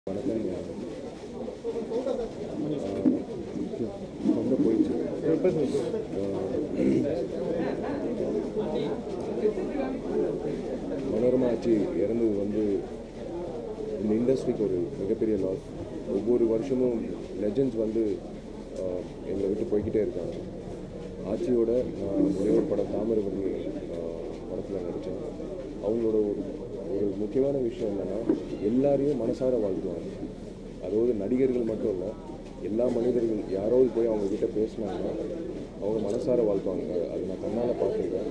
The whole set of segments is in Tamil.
வணக்கம் ரொம்ப போயிடுச்சு மனோரமா ஆட்சி இறந்தது வந்து இந்த இண்டஸ்ட்ரிக்கு ஒரு மிகப்பெரிய லாஸ் ஒவ்வொரு வருஷமும் லெஜெண்ட்ஸ் வந்து ஆஹ், எங்களை விட்டு போய்க்கிட்டே இருக்காங்க ஆட்சியோட நான் ஒரே ஒரு படம் தாமிரபரணி படத்தில் நடித்தேன் அவங்களோட ஒரு ஒரு முக்கியமான விஷயம் என்னென்னா எல்லாரையும் மனசார வாழ்த்துவாங்க அதாவது நடிகர்கள் மட்டும் இல்லை எல்லா மனிதர்கள் யாராவது போய் அவங்க கிட்ட பேசினாங்கன்னா அவங்க மனசார வாழ்த்துவாங்க அது நான் கண்ணால் பார்த்துருக்கேன்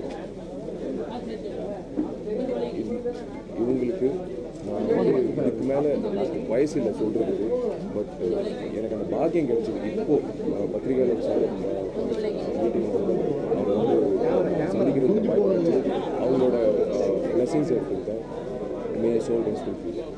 இவங்களுக்கு நான் வந்து இதுக்கு மேலே வயசு இல்லை சொல்கிறதுக்கு பட் எனக்கு அந்த பாக்கியம் கிடைச்சது இப்போ அஹ், பத்திரிகையாளர் சார் மீட்டிங் அவங்க வந்து சந்திக்கிறதுக்கு வாய்ப்பு அவங்களோட பிளஸிங்ஸ் எடுத்துக்கிட்டேன் மே சோல் ரெஸ்ட்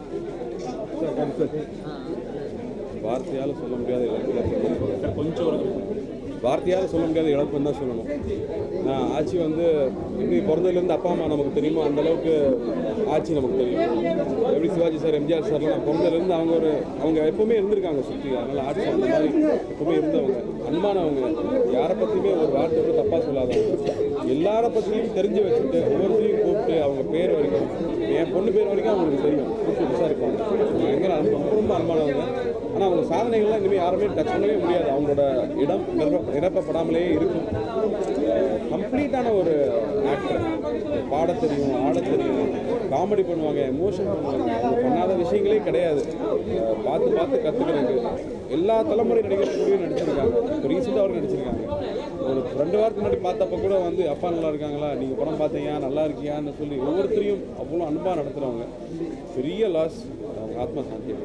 வார்த்தையால் சொல்ல முடியாத இழப்பு கொஞ்சம் ஒரு வார்த்தையால் சொல்ல முடியாத இழப்புன்னு தான் சொல்லணும் நான் ஆட்சி வந்து எப்படி பிறந்ததுலேருந்து அப்பா அம்மா நமக்கு தெரியுமோ அந்த அளவுக்கு ஆட்சி நமக்கு தெரியும் எப்படி சிவாஜி சார் எம்ஜிஆர் சார்லாம் நான் பிறந்ததுலேருந்து அவங்க ஒரு அவங்க எப்பவுமே இருந்திருக்காங்க சுற்றி அதனால் ஆட்சி அந்த மாதிரி எப்பவுமே இருந்தவங்க அன்பானவங்க யாரை பற்றியுமே ஒரு வார்த்தை கூட தப்பாக சொல்லாதவங்க எல்லாரை பற்றியும் தெரிஞ்சு வச்சுட்டு ஒவ்வொருத்தரையும் கூப்பிட்டு அவங்க பேர் வரைக்கும் என் பொண்ணு பேர் வரைக்கும் அவங்களுக்கு தெரியும் கூப்பிட்டு விசாரிப்பாங்க பயங்கர அன்பு ரொம்ப ரொம்ப அன்பானவங்க ஆனால் அவங்க சாதனைகள்லாம் இனிமேல் யாருமே டச் பண்ணவே முடியாது அவங்களோட இடம் நிரப்ப நிரப்பப்படாமலே இருக்கும் கம்ப்ளீட்டான ஒரு ஆக்டர் பாட தெரியும் ஆட தெரியும் காமெடி பண்ணுவாங்க எமோஷன் பண்ணுவாங்க அவங்க பண்ணாத விஷயங்களே கிடையாது அஹ் பார்த்து பார்த்து கற்றுக்கிறது எல்லா தலைமுறை நடிகர்கள் கூடயும் நடிச்சிருக்காங்க இப்போ ரீசெண்டாக அவர் நடிச்சிருக்காங்க ஒரு ரெண்டு வாரத்துக்கு முன்னாடி பார்த்தப்ப கூட வந்து அப்பா நல்லா இருக்காங்களா நீங்கள் படம் பார்த்தீங்க நல்லா இருக்கியான்னு சொல்லி ஒவ்வொருத்தரையும் அவ்வளோ அன்பாக நடத்துகிறவங்க பெரிய லாஸ் அவங்க ஆத்மா சாந்தி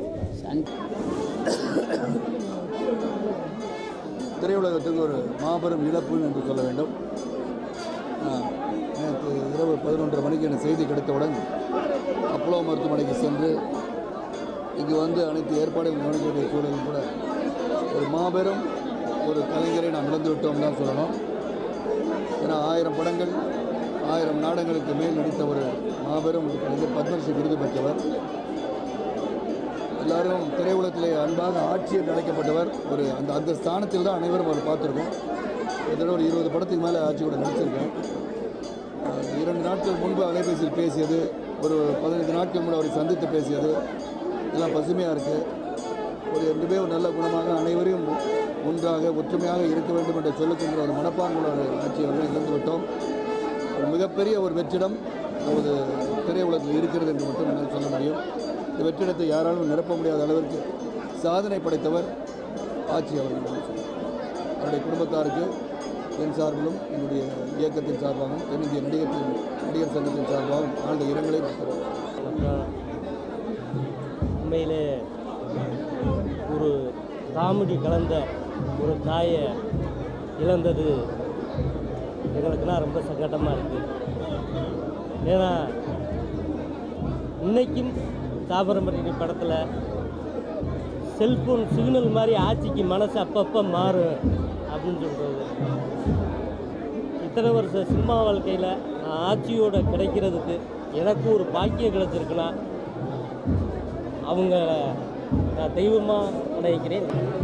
திரையுலகத்துக்கு ஒரு மாபெரும் இழப்பு என்று சொல்ல வேண்டும் ஆஹ், நேற்று இரவு பதினொன்றரை மணிக்கு எனக்கு செய்தி கிடைத்தவுடன் அப்போலோ மருத்துவமனைக்கு சென்று இங்கு வந்து அனைத்து ஏற்பாடுகள் கவனிக்க வேண்டிய சூழலில் கூட ஒரு மாபெரும் ஒரு கலைஞரை நாம் இழந்து விட்டோம் தான் சொல்லணும் ஏன்னா ஆயிரம் படங்கள் ஆயிரம் நாடகங்களுக்கு மேல் நடித்த ஒரு மாபெரும் ஒரு கலைஞர் பத்மஸ்ரீ விருது பெற்றவர் எல்லாரும் திரையுலகத்திலே அன்பாக ஆட்சியர் அழைக்கப்பட்டவர் ஒரு அந்த அந்த ஸ்தானத்தில் தான் அனைவரும் அவர் பார்த்துருக்கோம் கிட்டத்தட்ட ஒரு இருபது படத்துக்கு மேலே ஆட்சியோட நடிச்சிருக்கேன் அஹ் இரண்டு நாட்கள் முன்பு அலைபேசியில் பேசியது ஒரு பதினைந்து நாட்கள் முன்பு அவரை சந்தித்து பேசியது எல்லாம் பசுமையாக இருக்குது ஒரு ரெண்டுமே ஒரு நல்ல குணமாக அனைவரையும் ஒன்றாக ஒற்றுமையாக இருக்க வேண்டும் என்று சொல்லுகின்ற ஒரு மனப்பாங்குள்ள ஒரு ஆட்சி அவர்கள் இழந்து விட்டோம் ஒரு மிகப்பெரிய ஒரு வெற்றிடம் நமது திரையுலகத்தில் இருக்கிறது என்று மட்டும் என்னால் சொல்ல முடியும் இந்த வெற்றிடத்தை யாராலும் நிரப்ப முடியாத அளவிற்கு சாதனை படைத்தவர் ஆட்சி அவர்கள் என்று சொல்லலாம். அவருடைய குடும்பத்தாருக்கு என் சார்பிலும் என்னுடைய இயக்கத்தின் சார்பாகவும் தென்னிந்திய நடிகத்தின் நடிகர் சங்கத்தின் சார்பாகவும் ஆழ்ந்த இரங்கலை பெற்றவர் அப்புறம் உண்மையிலே ஒரு காமெடி கலந்த ஒரு தாயை இழந்தது எங்களுக்குலாம் ரொம்ப சங்கடமாக இருக்குது ஏன்னா இன்னைக்கும் தாபரம்பரணி படத்தில் செல்ஃபோன் சிக்னல் மாதிரி ஆட்சிக்கு மனசு அப்பப்போ மாறும் அப்படின்னு சொல்கிறது இத்தனை வருஷ சினிமா வாழ்க்கையில் நான் ஆட்சியோட கிடைக்கிறதுக்கு எனக்கு ஒரு பாக்கியம் கிடைச்சிருக்குன்னா அவங்க நான் தெய்வமாக நினைக்கிறேன்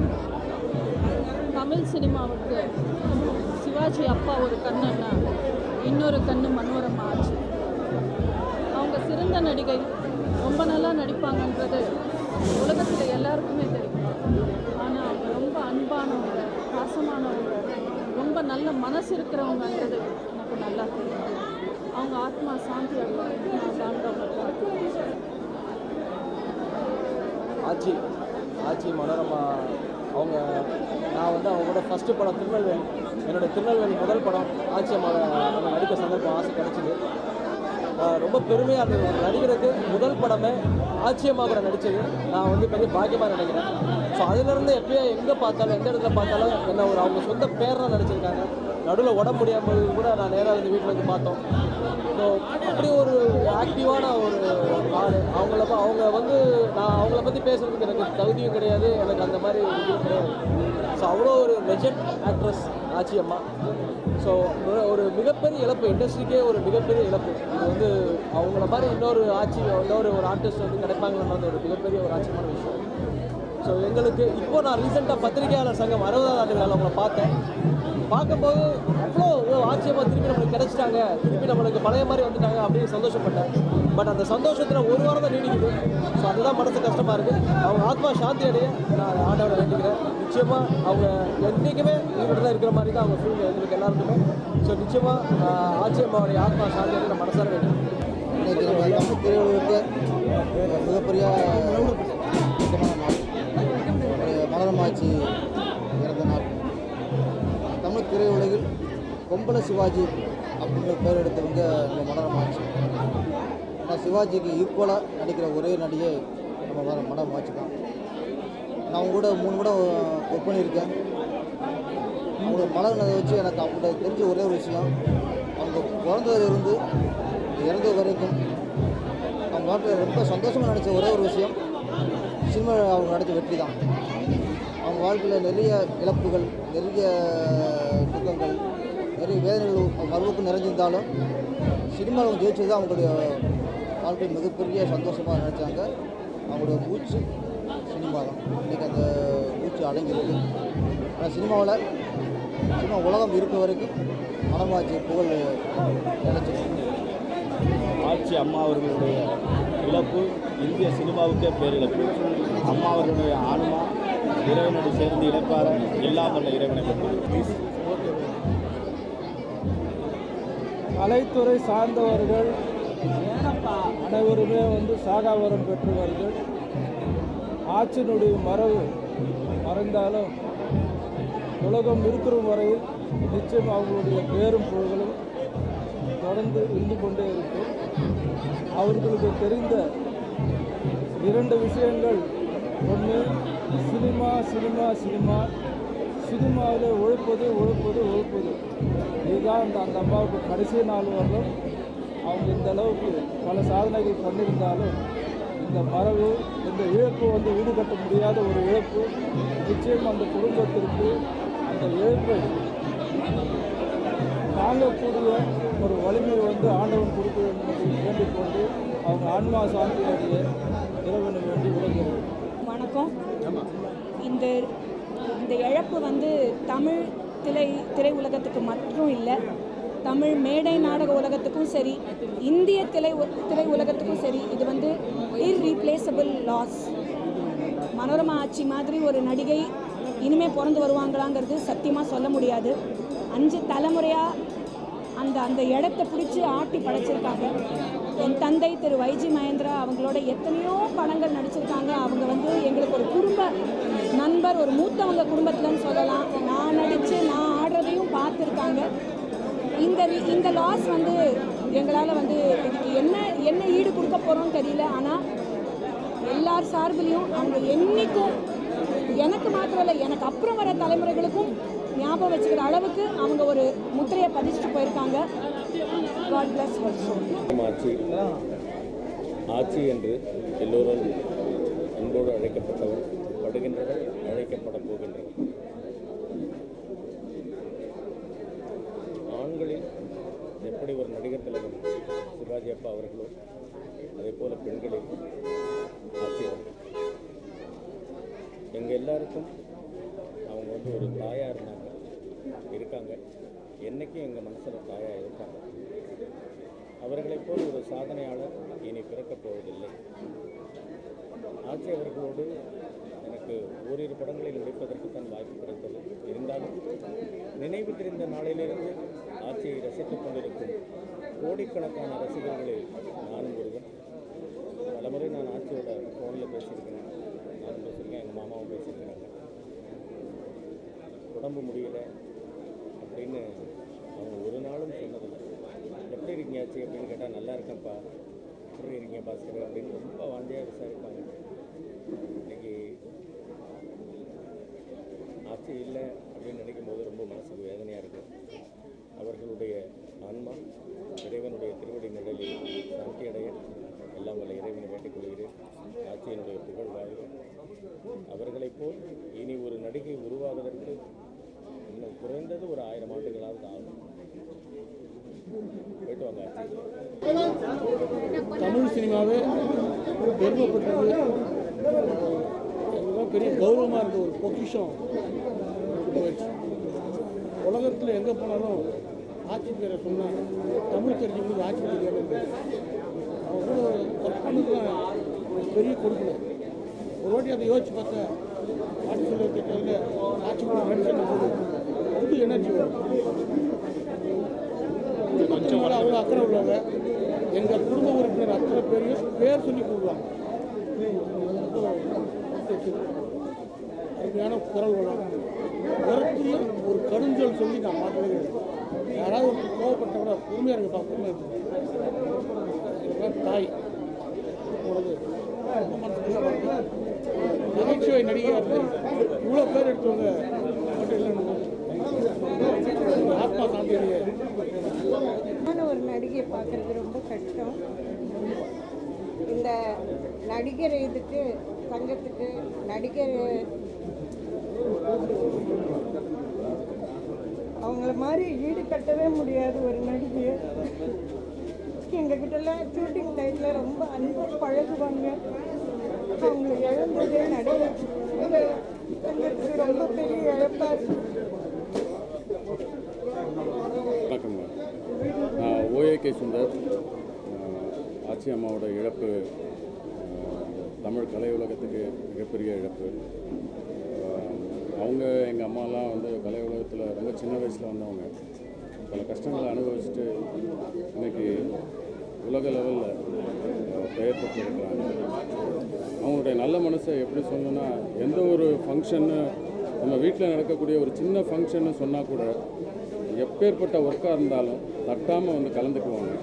தமிழ் சினிமாவுக்கு சிவாஜி அப்பா ஒரு கண்ணுன்னா இன்னொரு கண்ணு மனோரமா ஆச்சு அவங்க சிறந்த நடிகை ரொம்ப நல்லா நடிப்பாங்கன்றது உலகத்தில் எல்லாருக்குமே தெரியும் ஆனால் அவங்க ரொம்ப அன்பானவங்க பாசமானவங்க ரொம்ப நல்ல மனசு இருக்கிறவங்கன்றது எனக்கு நல்லா தெரியும் அவங்க ஆத்மா சாந்தி அடையும் நான் சார்ந்தவங்க பிரார்த்திக்கிறேன். ஆச்சி ஆச்சி மனோரமா அவங்க நான் வந்து அவங்க கூட ஃபஸ்ட்டு படம் திருநெல்வேலி என்னோட திருநெல்வேலி முதல் படம் ஆச்சி அம்மாவை அவங்க நடிக்க சந்தர்ப்பம் ஆசை கிடச்சிது ரொம்ப பெருமையாக இருந்தது ஒரு நடிகருக்கு முதல் படமே ஆச்சி அம்மா கூட நடித்தது நான் வந்து பெரிய பாக்கியமாக நினைக்கிறேன் ஸோ அதுலேருந்து எப்பயும் எங்கே பார்த்தாலும் எந்த இடத்துல பார்த்தாலும் என்ன ஒரு அவங்க சொந்த பேரெலாம் நடிச்சிருக்காங்க நடுவில் உடம்பு முடியாமல் கூட நான் நேராக வந்து வீட்டில் வந்து பார்த்தோம் ஸோ அப்படி ஒரு ஆக்டிவான ஒரு ஆள் அவங்கள ப- அவங்க வந்து நான் அவங்கள பற்றி பேசுறதுக்கு எனக்கு தகுதியும் கிடையாது எனக்கு அந்த மாதிரி இதுவும் கிடையாது ஸோ அவ்வளோ ஒரு லெஜண்ட் ஆக்ட்ரஸ் ஆச்சி அம்மா ஸோ ஒரு மிகப்பெரிய இழப்பு இண்டஸ்ட்ரிக்கே ஒரு மிகப்பெரிய இழப்பு இது வந்து அவங்கள மாதிரி இன்னொரு ஆட்சி இன்னொரு ஒரு ஆர்டிஸ்ட் வந்து கிடைப்பாங்கன்றது ஒரு மிகப்பெரிய ஒரு ஆச்சரியமான விஷயம் ஸோ எங்களுக்கு இப்போ நான் ரீசெண்டாக பத்திரிகையாளர் சங்கம் அறுபதாவது ஆண்டு விழாவில் அவங்கள பார்த்தேன் பார்க்கும்போது அவ்வளோ ஓ ஆச்சரியமாக திருப்பி நம்மளுக்கு கிடைச்சிட்டாங்க திருப்பி நம்மளுக்கு பழைய மாதிரி வந்துட்டாங்க அப்படின்னு சந்தோஷப்பட்டேன் பட் அந்த சந்தோஷத்தில் ஒரு வாரம் தான் நீடிக்குது ஸோ அதுதான் மனசு கஷ்டமாக இருக்குது அவங்க ஆத்மா சாந்தி அடைய நான் ஆண்டவனை வேண்டிக்கிறேன் நிச்சயமாக அவங்க என்றைக்குமே உயிரோட தான் இருக்கிற மாதிரி தான் அவங்க ஃபீல் எங்களுக்கு எல்லாருக்குமே ஸோ நிச்சயமாக ஆச்சரியமாவுடைய ஆத்மா சாந்தி அடைய நான் மனசார வேண்டிக்கிறேன் இன்னைக்கு நம்ம தமிழ் திரையுலகுக்கு மிகப்பெரிய முக்கியமான நாள் ஒரு மலரமாச்சி இறந்த நாள் தமிழ் திரையுலகில் கொம்பள சிவாஜி அப்படின்னு பேர் எடுத்தவங்க நம்ம மலரமாச்சி ஆனால் சிவாஜிக்கு ஈக்குவலாக நடிக்கிற ஒரே நடிகை நம்ம மல மலரமாச்சி தான் நான் அவங்க கூட மூணு கூட ஒர்க் பண்ணியிருக்கேன் அவங்க பழகினதை வச்சு எனக்கு அவங்க தெரிஞ்ச ஒரே ஒரு விஷயம் அவங்க பிறந்ததிலிருந்து இறந்த வரைக்கும் அவங்க வாழ்க்கையில் ரொம்ப சந்தோஷமாக நினச்ச ஒரே ஒரு விஷயம் சினிமாவில் அவங்க நடித்த வெற்றி தான் அவங்க வாழ்க்கையில் நிறைய இழப்புகள் நிறைய துக்கங்கள் நிறைய வேதனைகள் மறுவுக்கு நிறைஞ்சிருந்தாலும் சினிமாவில் அவங்க ஜெயிச்சது தான் அவங்களுடைய வாழ்க்கை மிகப்பெரிய சந்தோஷமாக நினச்சாங்க அவங்களுடைய மூச்சு சினிமா தான் இன்றைக்கி அந்த மூச்சு அடங்கியிருக்கு ஆனால் சினிமாவில் சினிமா உலகம் இருக்க வரைக்கும் மனமாச்சி புகழ் நினைச்சிருக்கு ஆட்சி அம்மா அவர்களுடைய இழப்பு இந்திய சினிமாவுக்கே பேரிழப்பு அம்மா அவர்களுடைய ஆன்மா இறைவனோடு சேர்ந்து இழைப்பார எல்லாம் வல்ல இறைவனை பற்றி கலைத்துறை சார்ந்தவர்கள் அனைவருமே வந்து சாகாவரம் பெற்றவர்கள் ஆட்சியினுடைய மரபு மறைந்தாலும் உலகம் இருக்கிற வரையில் நிச்சயம் அவங்களுடைய பேரும் புகழும் தொடர்ந்து இருந்து கொண்டே இருக்கும் அவர்களுக்கு தெரிந்த இரண்டு விஷயங்கள் ஒன்று சினிமா சினிமா சினிமா சினிமாவில் உழைப்பது உழைப்பது உழைப்பது இதுதான் அந்த அந்த அம்மாவுக்கு கடைசி நாள் வரலும் அவங்க இந்த அளவுக்கு பல சாதனைகள் பண்ணியிருந்தாலும் இந்த மரபு இந்த இழப்பு வந்து ஈடுகட்ட முடியாத ஒரு இழப்பு நிச்சயம் அந்த குடும்பத்திற்கு அந்த இழப்பை தாங்கக்கூடிய ஒரு வலிமை வந்து ஆண்டவன் கொடுக்க வேண்டும் என்று வேண்டிக் கொண்டு அவங்க ஆன்மா சாந்தி அடைய இறைவனை வேண்டி விளங்குகிறது வணக்கம் இந்த இந்த இழப்பு வந்து தமிழ் திரை திரை உலகத்துக்கு மட்டும் இல்லை தமிழ் மேடை நாடக உலகத்துக்கும் சரி இந்திய திரை உ- திரை உலகத்துக்கும் சரி இது வந்து இர்ரீப்ளேசபிள் லாஸ் மனோரமா ஆட்சி மாதிரி ஒரு நடிகை இனிமே பிறந்து வருவாங்களாங்கிறது சத்தியமாக சொல்ல முடியாது அஞ்சு தலைமுறையாக அந்த அந்த இடத்த பிடிச்சி ஆட்டி படைச்சிருக்காங்க என் தந்தை திரு வைஜி மகேந்திரா அவங்களோட எத்தனையோ படங்கள் நடிச்சிருக்காங்க அவங்க வந்து எங்களுக்கு ஒரு குடும்ப நண்பர் ஒரு மூத்தவங்க குடும்பத்துலன்னு சொல்லலாம் நான் நடித்து நான் ஆடுறதையும் பார்த்துருக்காங்க இந்த ரி- இந்த லாஸ் வந்து எங்களால் வந்து இதுக்கு என்ன என்ன ஈடு கொடுக்க போகிறோம்னு தெரியல ஆனால் எல்லார் சார்பிலையும் அவங்க என்னைக்கும் எனக்கு மாத்திரம் இல்லை எனக்கு அப்புறம் வர தலைமுறைகளுக்கும் ஞாபகம் வச்சுக்கிற அளவுக்கு அவங்க ஒரு முத்திரையை பதிச்சுட்டு போயிருக்காங்க காட் பிளஸ் ஹர் சோல் ஆட்சி ஆட்சி என்று எல்லோரும் அன்போடு அழைக்கப்பட்டவர் படுகின்றவர் அழைக்கப்பட போகின்றவர் ஆண்களில் எப்படி ஒரு நடிகர் தலைவர் சிவாஜி அப்பா அவர்களோ அதே போல பெண்களில் ஆட்சி அவர்கள் எங்கள் எல்லாருக்கும் அவங்க வந்து ஒரு தாயாக இருந்தாங்க இருக்காங்க என்றைக்கும் எங்கள் மனசில் தாயாக இருப்பாங்க அவர்களைப் போல் ஒரு சாதனையாளர் இனி பிறக்கப் போவதில்லை ஆட்சி அவர்களோடு எனக்கு ஓரிரு படங்களில் நடிப்பதற்கு தான் வாய்ப்பு கிடைத்தது இருந்தாலும் நினைவு தெரிந்த நாளிலிருந்து ஆட்சியை ரசித்துக் கொண்டிருக்கும் கோடிக்கணக்கான ரசிகர்களில் நானும் ஒருவன் பலமுறை நான் ஆட்சியோட ஃபோனில் பேசியிருக்கிறேன் நானும் பேசியிருக்கேன் எங்கள் மாமாவும் பேசியிருக்கிறாங்க உடம்பு முடியல அப்படின்னு அவங்க ஒரு நாளும் சொன்னதில்லை எப்படி இருக்கீங்க ஆச்சு அப்படின்னு கேட்டால் நல்லா இருக்கேன்ப்பா எப்படி இருக்கீங்க பாஸ்கர் அப்படின்னு ரொம்ப வாஞ்சியாக விசாரிப்பாங்க இன்னைக்கு ஆட்சி இல்லை அப்படின்னு நினைக்கும் போது ரொம்ப மனசுக்கு வேதனையாக இருக்குது போல் இனி ஒரு நடிகை உருவாவதற்கு இன்னும் குறைந்தது ஒரு ஆயிரம் ஆண்டுகளாவது ஆகும் போயிட்டு வாங்க ஆச்சி தமிழ் சினிமாவே பெருமைப்பட்டது அதுதான் பெரிய கௌரவமாக இருந்த ஒரு பொக்கிஷம் போயிடுச்சு உலகத்தில் எங்கே போனாலும் ஆட்சி பேரை சொன்னால் தமிழ் தெரிஞ்சவங்களுக்கு ஆட்சி தெரியாமல் அவங்க கூட ஒர்க் பண்ணதுலாம் ஒரு பெரிய கொடுக்கணும் ஒரு வாட்டி அதை யோசிச்சு பார்த்தா ஆட்சி சொல்ல திட்டத்தில் ஆட்சி கூட நடிச்சு போது புது எனர்ஜி வரும் குடும்பத்து மேலே அவ்வளோ அக்கறை உள்ளவங்க எங்கள் குடும்ப உறுப்பினர் அத்தனை பேரையும் பேர் சொல்லி கூடுவாங்க அருமையான குரல் வளம் ஒருத்தரையும் ஒரு கடுஞ்சொல் சொல்லி நான் பார்த்ததே கிடையாது யாராவது ஒரு கோவப்பட்டவங்க பொறுமையாக இருங்கப்பா பொறுமையாக இருக்கு இதுதான் தாய் உனது ரொம்ப மனசு கஷ்டமா இருக்கு. நகைச்சுவை நடிகையாக இருந்து இவ்வளோ பேர் எடுத்தவங்க மட்டும் இல்லைன்னு ஆத்மா சாந்தியுடைய நான் ஒரு நடிகையை பார்க்குறது ரொம்ப கஷ்டம் இந்த நடிகர் இதுக்கு சங்கத்துக்கு நடிகர் அவங்கள மாதிரி ஈடு கட்டவே முடியாது ஒரு நடிகை எங்ககிட்டலாம் ஷூட்டிங் டைத்தில் ரொம்ப அன்பாக பழகுவாங்க அவங்களை இழந்ததே நடிகர் சங்கத்துக்கு ரொம்ப பெரிய இழப்பாக இருக்கு வணக்கங்க நான் ஓஏகே சுந்தர் ஆஹ் ஆச்சி அம்மாவோட இழப்பு ஆஹ் தமிழ் கலை உலகத்துக்கு மிகப்பெரிய இழப்பு ஆஹ் அவங்க எங்கள் அம்மாலாம் வந்து கலை உலகத்தில் ரொம்ப சின்ன வயசில் வந்தவங்க பல கஷ்டங்களை அனுபவிச்சுட்டு இன்னைக்கு உலக லெவலில் பெயர் பெற்றிருக்கிறாங்க அவங்களுடைய நல்ல மனசை எப்படி சொல்லணும்னா எந்த ஒரு ஃபங்க்ஷன்னு நம்ம வீட்டில் நடக்கக்கூடிய ஒரு சின்ன ஃபங்க்ஷன்னு சொன்னால் கூட எப்பேற்பட்ட ஒர்க்காக இருந்தாலும் தட்டாமல் வந்து கலந்துக்குவாங்க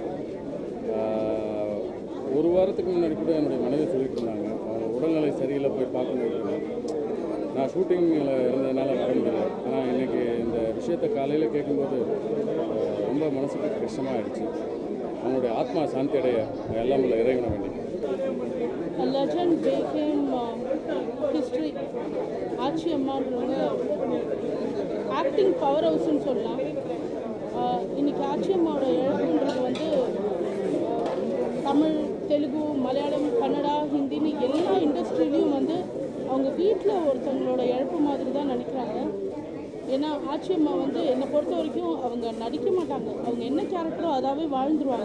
ஆஹ் ஒரு வாரத்துக்கு முன்னாடி கூட என்னுடைய மனைவி சொல்லிட்டு இருந்தாங்க அவங்க உடல்நிலை சரியில்லை போய் பார்க்கணும் நான் ஷூட்டிங்கில் இருந்ததுனால வர முடியல ஆனால் இன்றைக்கி இந்த விஷயத்தை காலையில் கேட்கும்போது ஆஹ் ரொம்ப மனசுக்கு கஷ்டமாகிடுச்சு அவங்களுடைய ஆத்மா சாந்தி அடைய எல்லாம் உள்ள இறைவனை வேண்டி A legend became uh, history. Aachi அம்மான்றவங்க ஆக்டிங் பவர் ஹவுஸ்னு சொல்லலாம் ஆஹ் இன்னைக்கு ஆச்சி அம்மாவோட இழப்புன்றது வந்து ஆஹ் தமிழ் தெலுங்கு மலையாளம் கன்னடா ஹிந்தின்னு எல்லா இண்டஸ்ட்ரியிலையும் வந்து அவங்க வீட்டில் ஒருத்தவங்களோட இழப்பு மாதிரி தான் நினைக்கிறாங்க ஏன்னா ஆச்சி அம்மா வந்து என்னை பொறுத்த வரைக்கும் அவங்க நடிக்க மாட்டாங்க அவங்க என்ன கேரக்டரோ அதாவே வாழ்ந்துருவாங்க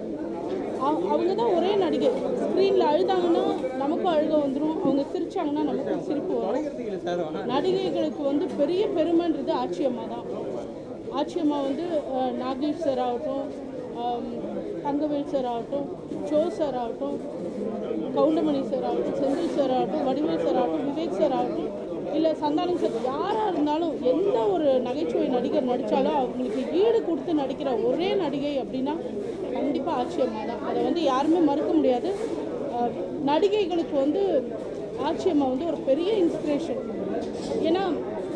அவ- அவங்க தான் ஒரே நடிகை ஸ்க்ரீனில் அழுதாங்கன்னா நமக்கும் அழுக வந்துடும் அவங்க சிரிச்சாங்கன்னா நமக்கும் சிரிப்பு வரும் நடிகைகளுக்கு வந்து பெரிய பெருமைன்றது ஆச்சி அம்மா தான் ஆச்சி அம்மா வந்து அஹ், நாகேஷ் சார் ஆகட்டும் ஆம், தங்கவேல் சார் ஆகட்டும் சோ சார் ஆகட்டும் கவுண்டமணி சார் ஆகட்டும் செந்தில் சார் ஆகட்டும் வடிவேல் சார் ஆகட்டும் விவேக் சார் ஆகட்டும் இல்லை சந்தானம் சார் யாராக இருந்தாலும் எந்த ஒரு நகைச்சுவை நடிகர் நடித்தாலும் அவங்களுக்கு ஈடு கொடுத்து நடிக்கிற ஒரே நடிகை அப்படின்னா கண்டிப்பாக ஆச்சி அம்மா தான் அதை வந்து யாருமே மறுக்க முடியாது அஹ், நடிகைகளுக்கு வந்து ஆச்சி அம்மா வந்து ஒரு பெரிய இன்ஸ்பிரேஷன் ஏன்னா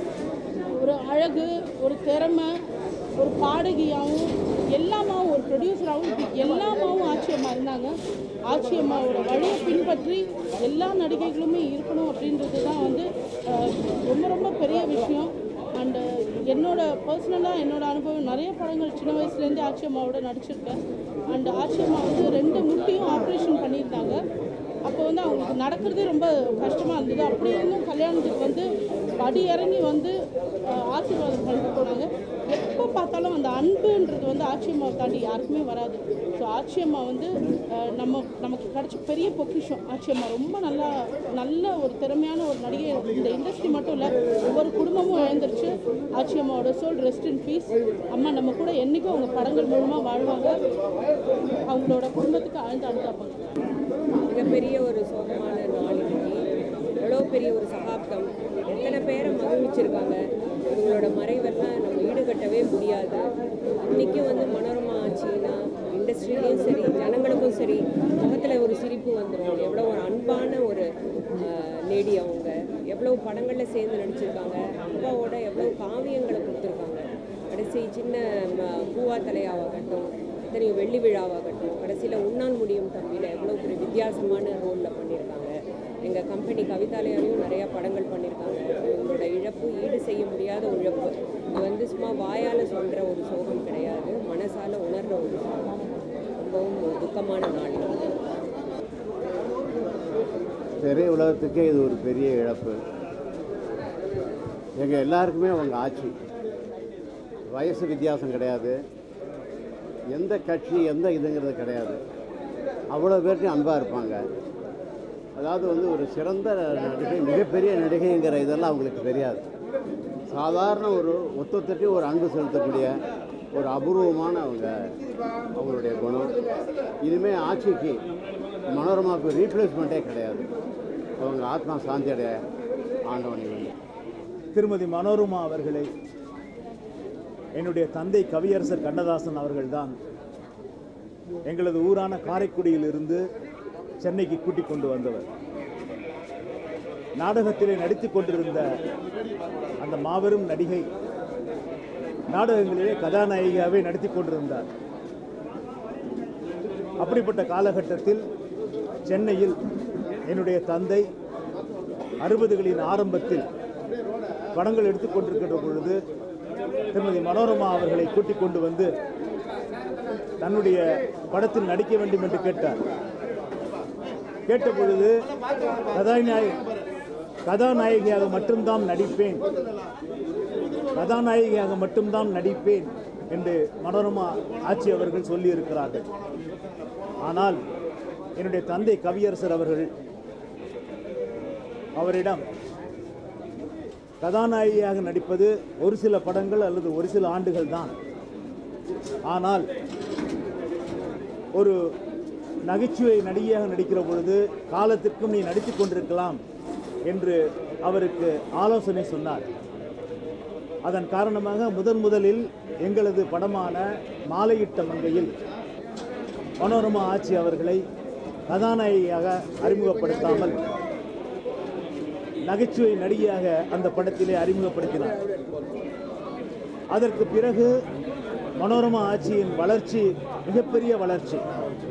ஒரு அழகு ஒரு திறமை ஒரு பாடகியாகவும் எல்லாமாவும் ஒரு ப்ரொடியூசராகவும் இப்படி எல்லாமாவும் ஆச்சி அம்மா இருந்தாங்க ஆச்சி அம்மாவோட வழியை பின்பற்றி எல்லா நடிகைகளுமே இருக்கணும் அப்படின்றது தான் வந்து அஹ், ரொம்ப ரொம்ப பெரிய விஷயம் அண்டு என்னோட பர்சனலாக என்னோட அனுபவம் நிறைய படங்கள் சின்ன வயசுலேருந்தே ஆச்சி அம்மாவோட நடிச்சிருக்கேன் அண்ட் ஆச்சி அம்மா வந்து ரெண்டு முட்டியும் ஆப்ரேஷன் பண்ணியிருந்தாங்க அப்போ வந்து அவங்களுக்கு நடக்கிறதே ரொம்ப கஷ்டமாக இருந்தது அப்படி இருந்தும் கல்யாணத்துக்கு வந்து படி இறங்கி வந்து அஹ், ஆசீர்வாதம் பண்ணிட்டு போனாங்க எப்போ பார்த்தாலும் அந்த அன்புன்றது வந்து ஆச்சி அம்மாவை தாண்டி யாருக்குமே வராது ஸோ ஆச்சி அம்மா வந்து அஹ், நம்ம நமக்கு கிடைச்ச பெரிய பொக்கிஷம் ஆச்சி அம்மா ரொம்ப நல்லா நல்ல ஒரு திறமையான ஒரு நடிகை இந்த இண்டஸ்ட்ரி மட்டும் இல்லை ஒவ்வொரு குடும்பமும் இழந்துருச்சு ஆச்சி அம்மாவோட சோல் ரெஸ்ட் இன் பீஸ் அம்மா நம்ம கூட என்றைக்கும் அவங்க படங்கள் மூலமாக வாழ்வாங்க அவங்களோட குடும்பத்துக்கு ஆழ்ந்த அனுதாபம் மிகப்பெரிய ஒரு சோகமான நாள் இன்னைக்கு எவ்வளோ பெரிய ஒரு சகாப்தம் எத்தனை பேரை மகிழ்ச்சிருக்காங்க இவங்களோட மறைவெல்லாம் நம்ம ஈடுகட்டவே முடியாது இன்றைக்கும் வந்து மனோரமா ஆச்சுன்னா இண்டஸ்ட்ரியிலையும் சரி ஜனங்களுக்கும் சரி முகத்தில் ஒரு சிரிப்பு வந்துடும் எவ்வளோ ஒரு அன்பான ஒரு லேடி அவங்க எவ்வளோ படங்களில் சேர்ந்து நடிச்சிருக்காங்க அப்பாவோட எவ்வளோ காவியங்களை கொடுத்துருக்காங்க கடைசி சின்ன ம- பூவா தலையாவாகட்டும் எத்தனையோ வெள்ளி விழாவாகட்டும் கடைசியில் உண்ணால் முடியும் தம்பியில் எவ்வளோ ஒரு வித்தியாசமான ரோலில் பண்ணியிருக்காங்க எங்கள் கம்பெனி கவிதாலயாலையும் நிறையா படங்கள் பண்ணியிருக்காங்க இவங்களோட இழப்பு ஈடு செய்ய முடியாத இழப்பு இது வந்து சும்மா வாயால் சொல்கிற ஒரு சோகம் கிடையாது மனசால் உணர்கிற ஒரு சோகம் ரொம்பவும் ஒரு துக்கமான நாள் இது. திரை உலகத்துக்கே இது ஒரு பெரிய இழப்பு எங்கள் எல்லாருக்குமே அவங்க ஆட்சி வயசு வித்தியாசம் கிடையாது எந்த கட்சி எந்த இதுங்கிறது கிடையாது அவ்வளோ பேர்ட்டையும் அன்பாக இருப்பாங்க அதாவது வந்து ஒரு சிறந்த நடிகை மிகப்பெரிய நடிகைங்கிற இதெல்லாம் அவங்களுக்கு தெரியாது சாதாரண ஒரு ஒத்தொத்தட்டி ஒரு அன்பு செலுத்தக்கூடிய ஒரு அபூர்வமான அவங்க அவங்களுடைய குணம் இனிமேல் ஆட்சிக்கு மனோரமாவுக்கு ரீப்ளேஸ்மெண்ட்டே கிடையாது அவங்க ஆத்மா சாந்தி அடைய ஆண்டவனை வேண்டி திருமதி மனோரமா அவர்களை என்னுடைய தந்தை கவியரசர் கண்ணதாசன் அவர்கள்தான் எங்களது ஊரான காரைக்குடியிலிருந்து சென்னைக்கு கூட்டிக் கொண்டு வந்தவர் நாடகத்திலே நடித்துக் கொண்டிருந்த அந்த மாபெரும் நடிகை நாடகங்களிலே கதாநாயகியாகவே நடித்துக் கொண்டிருந்தார் அப்படிப்பட்ட காலகட்டத்தில் சென்னையில் என்னுடைய தந்தை அறுபதுகளின் ஆரம்பத்தில் படங்கள் எடுத்துக் கொண்டிருக்கின்ற பொழுது திருமதி மனோரமா அவர்களை கூட்டிக் கொண்டு வந்து தன்னுடைய படத்தில் நடிக்க வேண்டும் என்று கேட்டார் கேட்ட பொழுது கதாநாயகி கதாநாயகியாக மட்டும்தான் நடிப்பேன் கதாநாயகியாக மட்டும்தான் நடிப்பேன் என்று மனோரமா ஆட்சி அவர்கள் சொல்லியிருக்கிறார்கள் ஆனால் என்னுடைய தந்தை கவியரசர் அவர்கள் அவரிடம் கதாநாயகியாக நடிப்பது ஒரு சில படங்கள் அல்லது ஒரு சில ஆண்டுகள் தான் ஆனால் ஒரு நகைச்சுவை நடிகையாக நடிக்கிற பொழுது காலத்திற்கும் நீ நடித்துக் கொண்டிருக்கலாம் என்று அவருக்கு ஆலோசனை சொன்னார் அதன் காரணமாக முதன் முதலில் எங்களது படமான மாலையிட்ட மங்கையில் மனோரமா ஆட்சி அவர்களை கதாநாயகியாக அறிமுகப்படுத்தாமல் நகைச்சுவை நடிகையாக அந்த படத்திலே அறிமுகப்படுத்தினார் அதற்கு பிறகு மனோரமா ஆட்சியின் வளர்ச்சி மிகப்பெரிய வளர்ச்சி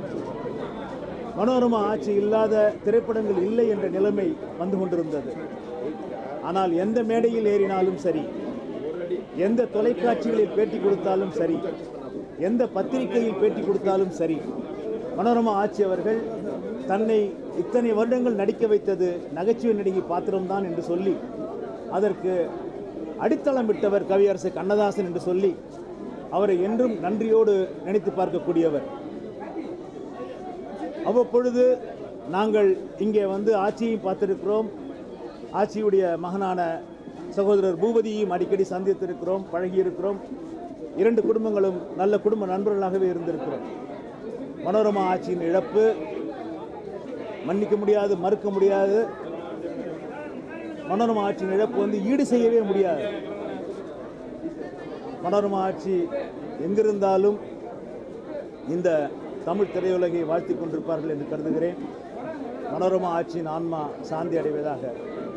மனோரமா ஆட்சி இல்லாத திரைப்படங்கள் இல்லை என்ற நிலைமை வந்து கொண்டிருந்தது ஆனால் எந்த மேடையில் ஏறினாலும் சரி எந்த தொலைக்காட்சிகளில் பேட்டி கொடுத்தாலும் சரி எந்த பத்திரிகையில் பேட்டி கொடுத்தாலும் சரி மனோரமா ஆட்சி அவர்கள் தன்னை இத்தனை வருடங்கள் நடிக்க வைத்தது நகைச்சுவை நடிகை பாத்திரம்தான் என்று சொல்லி அதற்கு அடித்தளமிட்டவர் கவியரசு கண்ணதாசன் என்று சொல்லி அவரை என்றும் நன்றியோடு நினைத்து பார்க்கக்கூடியவர் அவ்வப்பொழுது நாங்கள் இங்கே வந்து ஆட்சியையும் பார்த்திருக்கிறோம் ஆட்சியுடைய மகனான சகோதரர் பூபதியையும் அடிக்கடி சந்தித்திருக்கிறோம் பழகியிருக்கிறோம் இரண்டு குடும்பங்களும் நல்ல குடும்ப நண்பர்களாகவே இருந்திருக்கிறோம் மனோரமா ஆட்சியின் இழப்பு மன்னிக்க முடியாது மறுக்க முடியாது மனோரமா ஆட்சியின் இழப்பு வந்து ஈடு செய்யவே முடியாது மனோரமா ஆட்சி எங்கிருந்தாலும் இந்த தமிழ் திரையுலகை வாழ்த்தி கொண்டிருப்பார்கள் என்று கருதுகிறேன் மனோரமா ஆட்சியின் ஆன்மா சாந்தி அடைவதாக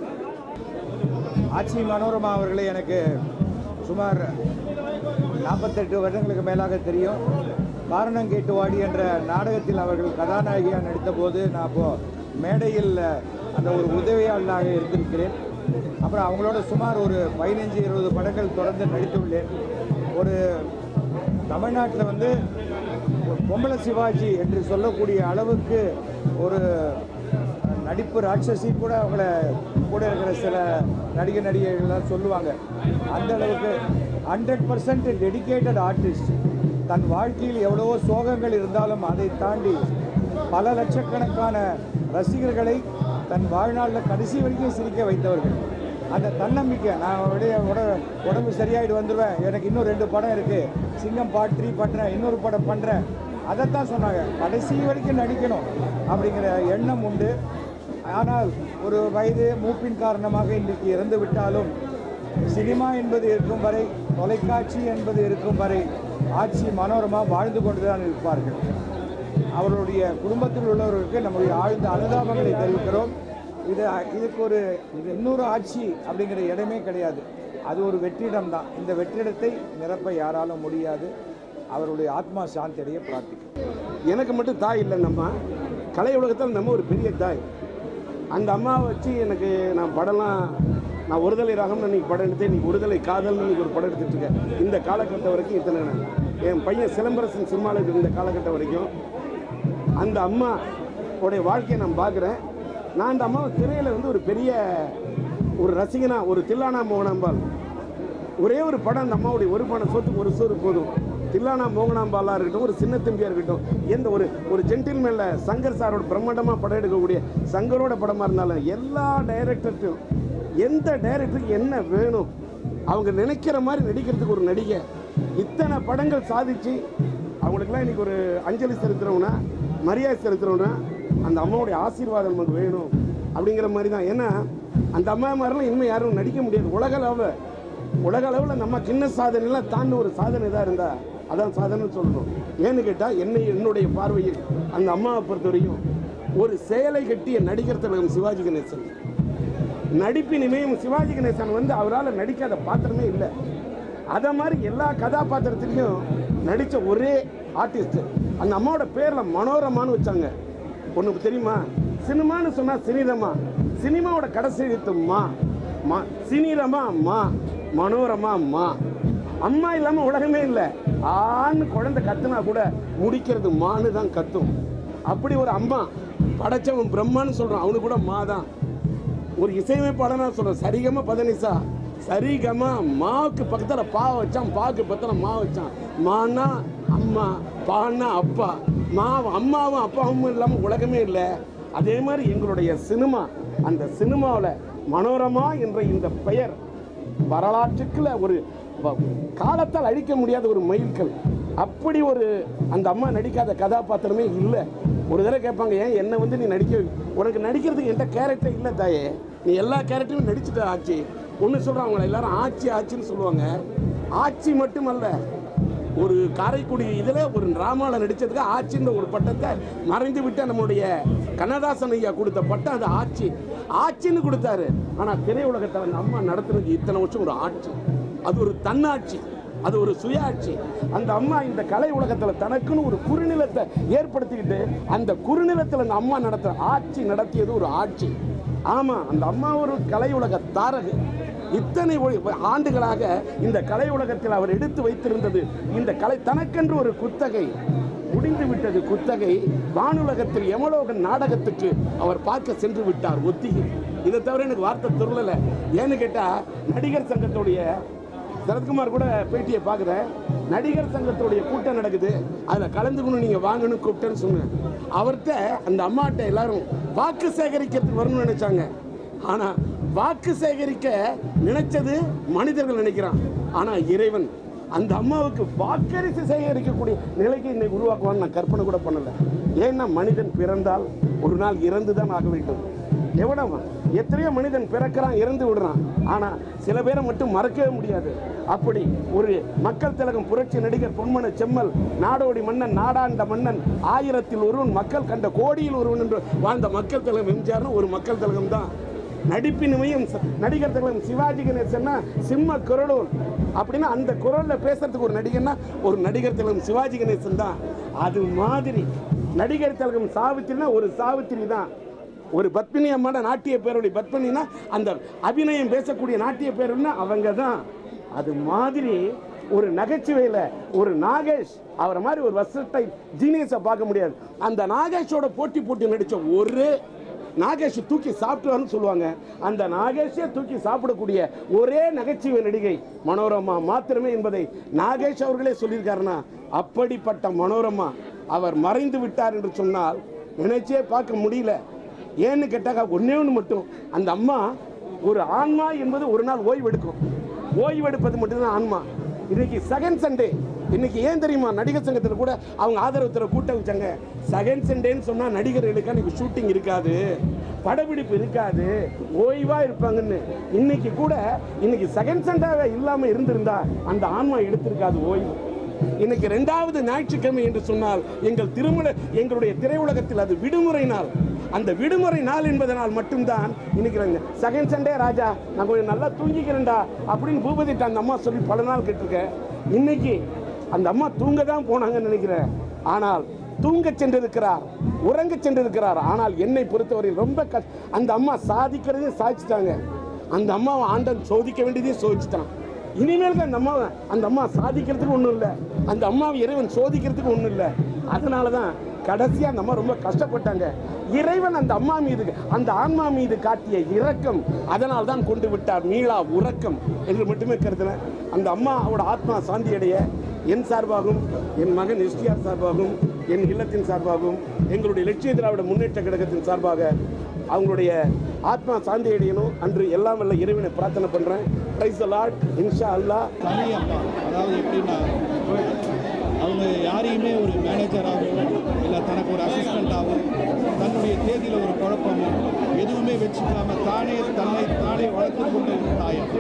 ஆட்சி மனோரமா அவர்களை எனக்கு சுமார் நாற்பத்தெட்டு வருடங்களுக்கு மேலாக தெரியும் காரணம் கேட்டு வாடி என்ற நாடகத்தில் அவர்கள் கதாநாயகியாக நடித்தபோது நான் அப்போது மேடையில் அந்த ஒரு உதவியாளனாக இருந்திருக்கிறேன் அப்புறம் அவங்களோட சுமார் ஒரு பதினஞ்சு இருபது படங்கள் தொடர்ந்து நடித்துள்ளேன் ஒரு தமிழ்நாட்டில் வந்து ஒரு பொம்பளை சிவாஜி என்று சொல்லக்கூடிய அளவுக்கு ஒரு நடிப்பு ராட்சசி கூட அவங்கள கூட இருக்கிற சில நடிகை நடிகைகள்லாம் சொல்லுவாங்க அந்த அளவுக்கு ஹண்ட்ரட் பர்சன்ட் டெடிக்கேட்டட் ஆர்டிஸ்ட் தன் வாழ்க்கையில் எவ்வளவோ சோகங்கள் இருந்தாலும் அதை தாண்டி பல லட்சக்கணக்கான ரசிகர்களை தன் வாழ்நாளில் கடைசி வரைக்கும் சிரிக்க வைத்தவர்கள் அந்த தன்னம்பிக்கை நான் அப்படியே உட உடம்பு சரியாயிட்டு வந்துடுவேன் எனக்கு இன்னும் ரெண்டு படம் இருக்குது சிங்கம் பார்ட் த்ரீ பண்ணுறேன் இன்னொரு படம் பண்ணுறேன் அதைத்தான் சொன்னாங்க கடைசி வரைக்கும் நடிக்கணும் அப்படிங்கிற எண்ணம் உண்டு ஆனால் ஒரு வயது மூப்பின் காரணமாக இன்றைக்கு இறந்து விட்டாலும் சினிமா என்பது இருக்கும் வரை தொலைக்காட்சி என்பது இருக்கும் வரை ஆட்சி மனோரமா வாழ்ந்து கொண்டு தான் இருப்பார்கள் அவர்களுடைய குடும்பத்தில் உள்ளவர்களுக்கு நம்முடைய ஆழ்ந்த அனுதாபங்களை தெரிவிக்கிறோம் இது இதுக்கு ஒரு இது இன்னொரு ஆட்சி அப்படிங்கிற இடமே கிடையாது அது ஒரு வெற்றிடம் தான் இந்த வெற்றிடத்தை நிரப்ப யாராலும் முடியாது அவருடைய ஆத்மா சாந்தி அடைய பிரார்த்திக்கிறோம் எனக்கு மட்டும் தாய் இல்லை நம்ம கலை உலகத்தில் நம்ம ஒரு பெரிய தாய் அந்த அம்மாவை வச்சு எனக்கு நான் படம்லாம் நான் ஒருதலை ராகம்னு இன்னைக்கு படம் எடுத்து இன்னைக்கு ஒருதலை காதல்னு இன்னைக்கு ஒரு படம் எடுத்துட்டு இருக்கேன் இந்த காலகட்டம் வரைக்கும் இத்தனை நான் என் பையன் சிலம்பரசன் சினிமாவில் இருந்த காலகட்டம் வரைக்கும் அந்த அம்மா உடைய வாழ்க்கையை நான் பார்க்குறேன் நான் அந்த அம்மாவை திரையில் வந்து ஒரு பெரிய ஒரு ரசிகனா ஒரு தில்லானா மோகனாம்பாள் ஒரே ஒரு படம் அந்த அம்மாவுடைய ஒரு படம் சோத்துக்கு ஒரு சோறு போதும் தில்லானா மோகனாம்பாலாக இருக்கட்டும் ஒரு சின்ன தம்பியாக இருக்கட்டும் எந்த ஒரு ஒரு ஜென்டில்மேனில் சங்கர் சாரோட பிரம்மாண்டமாக படம் எடுக்கக்கூடிய சங்கரோட படமாக இருந்தாலும் எல்லா டைரக்டர்ட்டும் எந்த டைரக்டருக்கு என்ன வேணும் அவங்க நினைக்கிற மாதிரி நடிக்கிறதுக்கு ஒரு நடிகை இத்தனை படங்கள் சாதிச்சு அவங்களுக்கெல்லாம் இன்னைக்கு ஒரு அஞ்சலி செலுத்துறோம்னா மரியாதை செலுத்துறோம்னா அந்த அம்மாவுடைய ஆசீர்வாதம் நமக்கு வேணும் அப்படிங்கிற மாதிரி தான் ஏன்னா அந்த அம்மா மாதிரிலாம் இனிமேல் யாரும் நடிக்க முடியாது உலக அளவில் உலக அளவில் நம்ம கிண்ண சாதனைலாம் தாண்டி ஒரு சாதனை தான் இருந்தா அதான் சாதனைன்னு சொல்லணும் ஏன்னு கேட்டால் என்னை என்னுடைய பார்வையில் அந்த அம்மாவை பொறுத்த வரைக்கும் ஒரு சேலை கட்டிய நடிகர் திலகம் சிவாஜி கணேசன் நடிப்பின் இமயம் சிவாஜி கணேசன் வந்து அவரால் நடிக்காத பாத்திரமே இல்லை அதை மாதிரி எல்லா கதாபாத்திரத்திலையும் நடித்த ஒரே ஆர்டிஸ்ட் அந்த அம்மாவோட பேரில் மனோரமான்னு வச்சாங்க ஒன்று தெரியுமா சினிமான்னு சொன்னால் சினிரமா சினிமாவோட கடைசி எழுத்து மா மா சினிரமா மா மனோரமா மா அம்மா இல்லாமல் உலகமே இல்லை ஆன்னு குழந்தை கத்துனா கூட முடிக்கிறது மான்னு தான் கத்தும் அப்படி ஒரு அம்மா படைச்சவன் பிரம்மான்னு சொல்கிறான் அவனுக்கு கூட மா தான் ஒரு இசையமைப்பாளனா சொல்கிறேன் சரிகம பதனிசா சரிகம மாவுக்கு பக்கத்தில் பா வச்சான் பாக்கு பக்கத்தில் மா வச்சான் மானா அம்மா பான்னா அப்பா மா அம்மாவும் அப்பாவும் இல்லாமல் உலகமே இல்லை அதே மாதிரி எங்களுடைய சினிமா அந்த சினிமாவில் மனோரமா என்ற இந்த பெயர் வரலாற்றுக்குள்ள ஒரு வ- காலத்தால் அழிக்க முடியாத ஒரு மைல்கல் அப்படி ஒரு அந்த அம்மா நடிக்காத கதாபாத்திரமே இல்லை ஒரு தடவை கேட்பாங்க ஏன் என்னை வந்து நீ நடிக்க உனக்கு நடிக்கிறதுக்கு எந்த கேரக்டர் இல்லை தாயே நீ எல்லா கேரக்டரும் நடிச்சுட்ட ஆச்சி ஒன்று சொல்கிறாங்க அவங்கள எல்லாரும் ஆச்சி ஆச்சின்னு சொல்லுவாங்க ஆட்சி மட்டுமல்ல ஒரு காரைக்குடி இதில் ஒரு டிராமாவில் நடித்ததுக்கு ஆட்சின்ற ஒரு பட்டத்தை மறைந்து விட்ட நம்முடைய கண்ணதாசன் ஐயா கொடுத்த பட்டம் அது ஆட்சி ஆட்சின்னு கொடுத்தாரு ஆனால் திரையுலகத்தை அந்த அம்மா நடத்துனது இத்தனை வருஷம் ஒரு ஆட்சி அது ஒரு தன்னாட்சி அது ஒரு சுயாட்சி அந்த அம்மா இந்த கலை உலகத்தில் தனக்குன்னு ஒரு குறுநிலத்தை ஏற்படுத்திக்கிட்டு அந்த குறுநிலத்தில் அந்த அம்மா நடத்துற ஆட்சி நடத்தியது ஒரு ஆட்சி ஆமாம் அந்த அம்மா ஒரு கலை உலக தாரகு இத்தனை ஒ- ஆண்டுகளாக இந்த கலை உலகத்தில் அவர் எடுத்து வைத்திருந்தது இந்த கலை தனக்கென்று ஒரு குத்தகை முடிந்து விட்டது குத்தகை வானுலகத்தில் யமலோகன் நாடகத்துக்கு அவர் பார்க்க சென்று விட்டார் ஒத்திகை இதை தவிர எனக்கு வார்த்தை துருளலை ஏன்னு கேட்டால் நடிகர் சங்கத்துடைய சரத்குமார் கூட பேட்டியை பார்க்குறேன் நடிகர் சங்கத்துடைய கூட்டம் நடக்குது அதில் கலந்துக்கணும் நீங்கள் வாங்கன்னு கூப்பிட்டேன்னு சொன்னேன் அவர்கிட்ட அந்த அம்மாட்ட எல்லாரும் வாக்கு சேகரிக்கிறதுக்கு வரணும்னு நினைச்சாங்க ஆனால் வாக்கு சேகரிக்க நினைச்சது மனிதர்கள் நினைக்கிறான் ஆனால் இறைவன் அந்த அம்மாவுக்கு வாக்கரிசி சேகரிக்கக்கூடிய நிலைக்கு இன்னைக்கு உருவாக்குவான்னு நான் கற்பனை கூட பண்ணலை ஏன்னா மனிதன் பிறந்தால் ஒரு நாள் இறந்து தான் ஆக வேண்டும் எவ்வளவு எத்தனையோ மனிதன் பிறக்கிறான் இறந்து விடுறான் ஆனால் சில பேரை மட்டும் மறக்கவே முடியாது அப்படி ஒரு மக்கள் திலகம் புரட்சி நடிகர் பொன்மன செம்மல் நாடோடி மன்னன் நாடாண்ட மன்னன் ஆயிரத்தில் ஒருவன் மக்கள் கண்ட கோடியில் ஒருவன் என்று வாழ்ந்த மக்கள் திலகம் எம்ஜிஆர்னு ஒரு மக்கள் திலகம் தான் நடிப்பினுமையும் ச- நடிகர் திலகம் சிவாஜி கணேசன்னா சிம்ம குரலூர் அப்படின்னா அந்த குரல்ல பேசுறதுக்கு ஒரு நடிகர்னா ஒரு நடிகர் திலகம் சிவாஜி கணேசன் தான் அது மாதிரி நடிகர் திலகம் சாவித்திரினா ஒரு சாவித்திரி தான் ஒரு பத்மினி அம்மாட நாட்டிய பேருடைய பத்மினினா அந்த அபிநயம் பேசக்கூடிய நாட்டிய பேருன்னா அவங்க தான் அது மாதிரி ஒரு நகைச்சுவையில் ஒரு நாகேஷ் அவரை மாதிரி ஒரு வசட்டை ஜீனியஸை பார்க்க முடியாது அந்த நாகேஷோட போட்டி போட்டி நடித்த ஒரு நாகேஷ் தூக்கி சாப்பிட்டுவான்னு சொல்லுவாங்க அந்த நாகேஷே தூக்கி சாப்பிடக்கூடிய ஒரே நகைச்சுவை நடிகை மனோரமா மாத்திரமே என்பதை நாகேஷ் அவர்களே சொல்லியிருக்காருன்னா அப்படிப்பட்ட மனோரமா அவர் மறைந்து விட்டார் என்று சொன்னால் நினைச்சே பார்க்க முடியல ஏன்னு கேட்டாக்கா ஒன்னே ஒன்று மட்டும் அந்த அம்மா ஒரு ஆன்மா என்பது ஒரு நாள் ஓய்வு எடுக்கும் ஓய்வு எடுப்பது மட்டும்தான் ஆன்மா இன்னைக்கு செகண்ட் சண்டே இன்னைக்கு ஏன் தெரியுமா நடிகர் சங்கத்தில் கூட அவங்க ஆதரவுத்தர கூட்டம் வச்சாங்க செகண்ட் சண்டேன்னு சொன்னால் நடிகர்களுக்கு அன்னைக்கு ஷூட்டிங் இருக்காது படப்பிடிப்பு இருக்காது ஓய்வாக இருப்பாங்கன்னு இன்னைக்கு கூட இன்னைக்கு செகண்ட் சண்டேவே இல்லாமல் இருந்திருந்தா அந்த ஆன்மா எடுத்திருக்காது ஓய்வு இன்னைக்கு ரெண்டாவது ஞாயிற்றுக்கிழமை என்று சொன்னால் எங்கள் திருமண எங்களுடைய திரையுலகத்தில் அது விடுமுறை நாள் அந்த விடுமுறை நாள் என்பதனால் மட்டும்தான் இன்னைக்கு செகண்ட் சண்டே ராஜா நான் கொஞ்சம் நல்லா தூங்கிக்கிறேன்டா அப்படின்னு பூபதிட்ட அந்த அம்மா சொல்லி பல நாள் கேட்டிருக்கேன் இன்னைக்கு அந்த அம்மா தூங்க தான் போனாங்கன்னு நினைக்கிறேன் ஆனால் தூங்கச் சென்றிருக்கிறார் உறங்கச் சென்றிருக்கிறார் ஆனால் என்னை பொறுத்தவரையில் ரொம்ப கஷ் அந்த அம்மா சாதிக்கிறதே சாதிச்சிட்டாங்க அந்த அம்மாவை ஆண்டன் சோதிக்க வேண்டியதே சோதிச்சிட்டான் இனிமேல் அந்த அம்மாவை அந்த அம்மா சாதிக்கிறதுக்கு ஒன்றும் இல்லை அந்த அம்மாவை இறைவன் சோதிக்கிறதுக்கு ஒன்றும் இல்லை அதனால தான் கடைசியாக அந்த அம்மா ரொம்ப கஷ்டப்பட்டாங்க இறைவன் அந்த அம்மா மீது அந்த ஆன்மா மீது காட்டிய இரக்கம் அதனால் தான் கொண்டு விட்டார் மீளா உறக்கம் என்று மட்டுமே கருதுனேன் அந்த அம்மாவோட ஆத்மா சாந்தி அடைய என் சார்பாகவும் என் மகன் எஸ்டிஆர் சார்பாகவும் என் இல்லத்தின் சார்பாகவும் எங்களுடைய லட்சிய திராவிட முன்னேற்ற கழகத்தின் சார்பாக அவங்களுடைய ஆத்மா சாந்தி அடையணும் அன்று எல்லாம் வல்ல இறைவனை பிரார்த்தனை பண்ணுறேன் பிரைஸ் லார்ட் இன்ஷா அல்லாஹ் தனி அப்பா அதாவது எப்படின்னா அவங்க யாரையுமே ஒரு மேனேஜராகவோ இல்லை தனக்கு ஒரு அசிஸ்டண்ட்டாகவோ தன்னுடைய தேதியில் ஒரு குழப்பமோ எதுவுமே வச்சுக்காம தானே தன்னை தானே வளர்த்து கொண்ட ஒரு தாயம்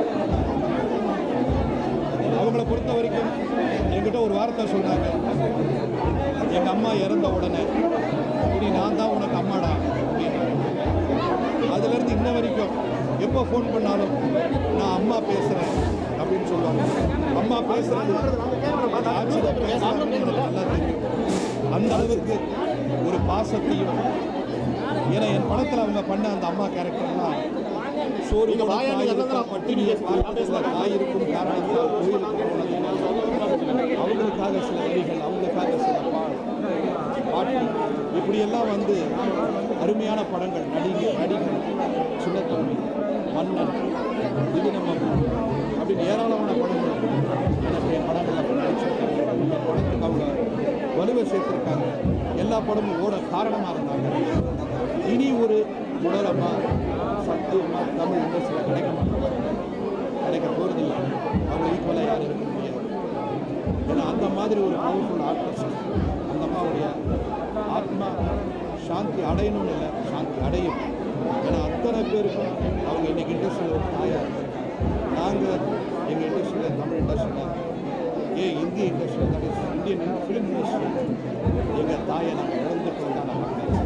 அவங்கள பொறுத்த வரைக்கும் என்கிட்ட ஒரு வார்த்தை சொன்னாங்க எங்கள் அம்மா இறந்த உடனே இனி நான் தான் உனக்கு அம்மாடா அப்படின்னாங்க அதுலேருந்து இன்ன வரைக்கும் எப்போ ஃபோன் பண்ணாலும் நான் அம்மா பேசுகிறேன் அப்படின்னு சொல்லுவாங்க அம்மா பேசுறது ஆட்சியில் பேசுறாங்கன்னு எனக்கு நல்லா தெரியும் அந்த அளவுக்கு ஒரு பாசத்தையும் ஏன்னா என் படத்தில் அவங்க பண்ண அந்த அம்மா கேரக்டர்லாம் சோறு கூட தாய் இருக்கும், பட்டினியை பார்த்ததுல தாய் இருக்கும் காரணத்தால் கோயிலுக்கு போனது அவங்களுக்காக சில வரிகள் அவங்களுக்காக சில பா பாட்டு இப்படியெல்லாம் வந்து அருமையான படங்கள் நடிகை நடிகை சின்னத்தம்பி மன்னன் இது நம்ம அப்படின்னு ஏராளமான படங்கள் எனக்கு என் படங்களில் நடிச்சிருக்காங்க இந்த படத்துக்கு அவங்க வலுவை சேர்த்துருக்காங்க எல்லா படமும் ஓட காரணமாக இருந்தாங்க இனி ஒரு முதலமா சத்தியமா தமிழ் இண்டஸ்ட்ரியில் கிடைக்க மாட்டாங்க கிடைக்க போகிறதில்லை அவங்க ஈக்குவலாக யாரும் இருக்க முடியாது ஏன்னா அந்த மாதிரி ஒரு பவர்ஃபுல் ஆர்டிஸ்ட் அந்த அம்மாவுடைய ஆத்மா சாந்தி அடையணும்னு இல்லை சாந்தி அடையும் ஏன்னா அத்தனை பேருக்கும் அவங்க இன்னைக்கு இண்டஸ்ட்ரியில் ஒரு தாயாக இருக்காங்க நாங்கள் எங்கள் இண்டஸ்ட்ரியில் தமிழ் இண்டஸ்ட்ரியில் ஏன் இந்திய இண்டஸ்ட்ரியில் that is Indian film industry எங்கள் தாயை நாங்கள் இழந்துட்டோம் தான் மக்கள்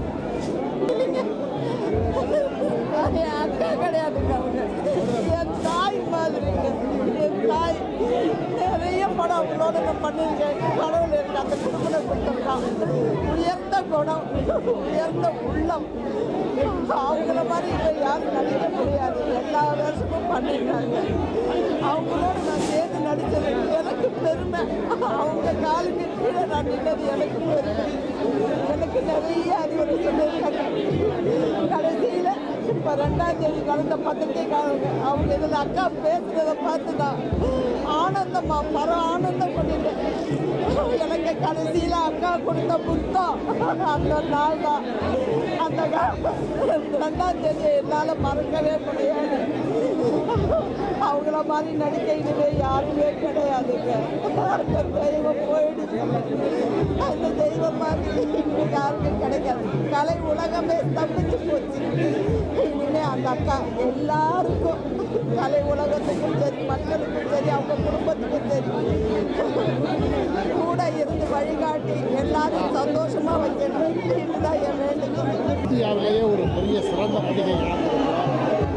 என் அக்கா கிடையாதுங்க அவங்க என் தாய் மாதிரிங்க என் தாய் நிறைய படம் அவங்களோட நான் பண்ணியிருக்கேன் கடவுள் எனக்கு அந்த குடும்பத்தை கொடுத்துருக்கான் உயர்ந்த குணம் உயர்ந்த உள்ளம் அவங்கள மாதிரி இப்போ யாரும் நடிக்க முடியாது எல்லா வருஷமும் பண்ணியிருக்காங்க அவங்களோட நான் சேர்ந்து நடித்தது எனக்கு பெருமை அவங்க காலுக்கு கீழே நான் நின்னது எனக்கு பெருமை எனக்கு நிறைய அறிவுரை சொல்லியிருக்காங்க கடைசியில் இப்போ ரெண்டாம் தேதி கலந்த பத்திரிகைக்காரங்க அவங்க இதில் அக்கா பேசுறதை பார்த்து நான் ஆனந்தமா பர ஆனந்தம் பண்ணிட்டேன் எனக்கு கடைசியில் அக்கா கொடுத்த புத்தம் அந்த நாள் தான் அந்த கா- ரெண்டாம் தேதி என்னால் மறக்கவே முடியாது அவங்கள மாதிரி நடிக்க இனிமே யாருமே கிடையாதுங்க அந்த தெய்வம் போயிடுச்சு அந்த தெய்வம் மாதிரி இங்க யாருக்கும் கிடைக்காது கலை உலகமே ஸ்தம்பிச்சு போச்சு இனிமே அந்த அக்கா எல்லாருக்கும் கலை உலகத்துக்கும் சரி மக்களுக்கும் சரி அவங்க குடும்பத்துக்கும் சரி கூட இருந்து வழிகாட்டி எல்லாரும் சந்தோஷமா வைக்கணும் இதுதான் என் வேண்டுகோள் இந்தியாவிலேயே ஒரு பெரிய சிறந்த நடிகை இழந்திருக்கிறார்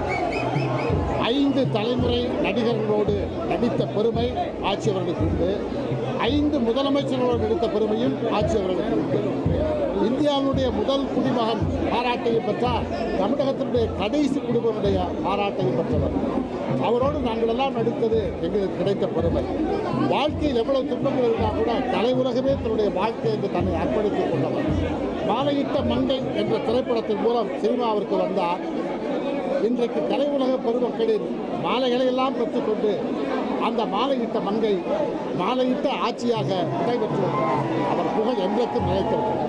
ஐந்து தலைமுறை நடிகர்களோடு நடித்த பெருமை ஆட்சி அவர்களுக்கு உண்டு ஐந்து முதலமைச்சர்களோடு நடித்த பெருமையும் ஆட்சி அவர்களுக்கு உண்டு இந்தியாவினுடைய முதல் குடிமகன் பாராட்டையும் பெற்றார் தமிழகத்தினுடைய கடைசி குடிமகனுடைய பாராட்டையும் பெற்றவர் அவரோடு நாங்கள் எல்லாம் நடித்தது எங்களுக்கு கிடைத்த பெருமை வாழ்க்கையில் எவ்வளவு துன்பங்கள் இருந்தால் கூட கலை உலகமே தன்னுடைய வாழ்க்கை என்று தன்னை அர்ப்பணித்துக் கொண்டவர் மாலையிட்ட மங்கை என்ற திரைப்படத்தின் மூலம் சினிமாவிற்கு வந்தார் இன்றைக்கு கலை உலக பெருமக்களின் மாலைகளை எல்லாம் பெற்றுக்கொண்டு அந்த மாலையிட்ட மங்கை மாலையிட்ட ஆட்சியாக நடைபெற்று வருகிறார் அவர் புகழ் என்றைக்கும் நிலைத்திருக்கிறது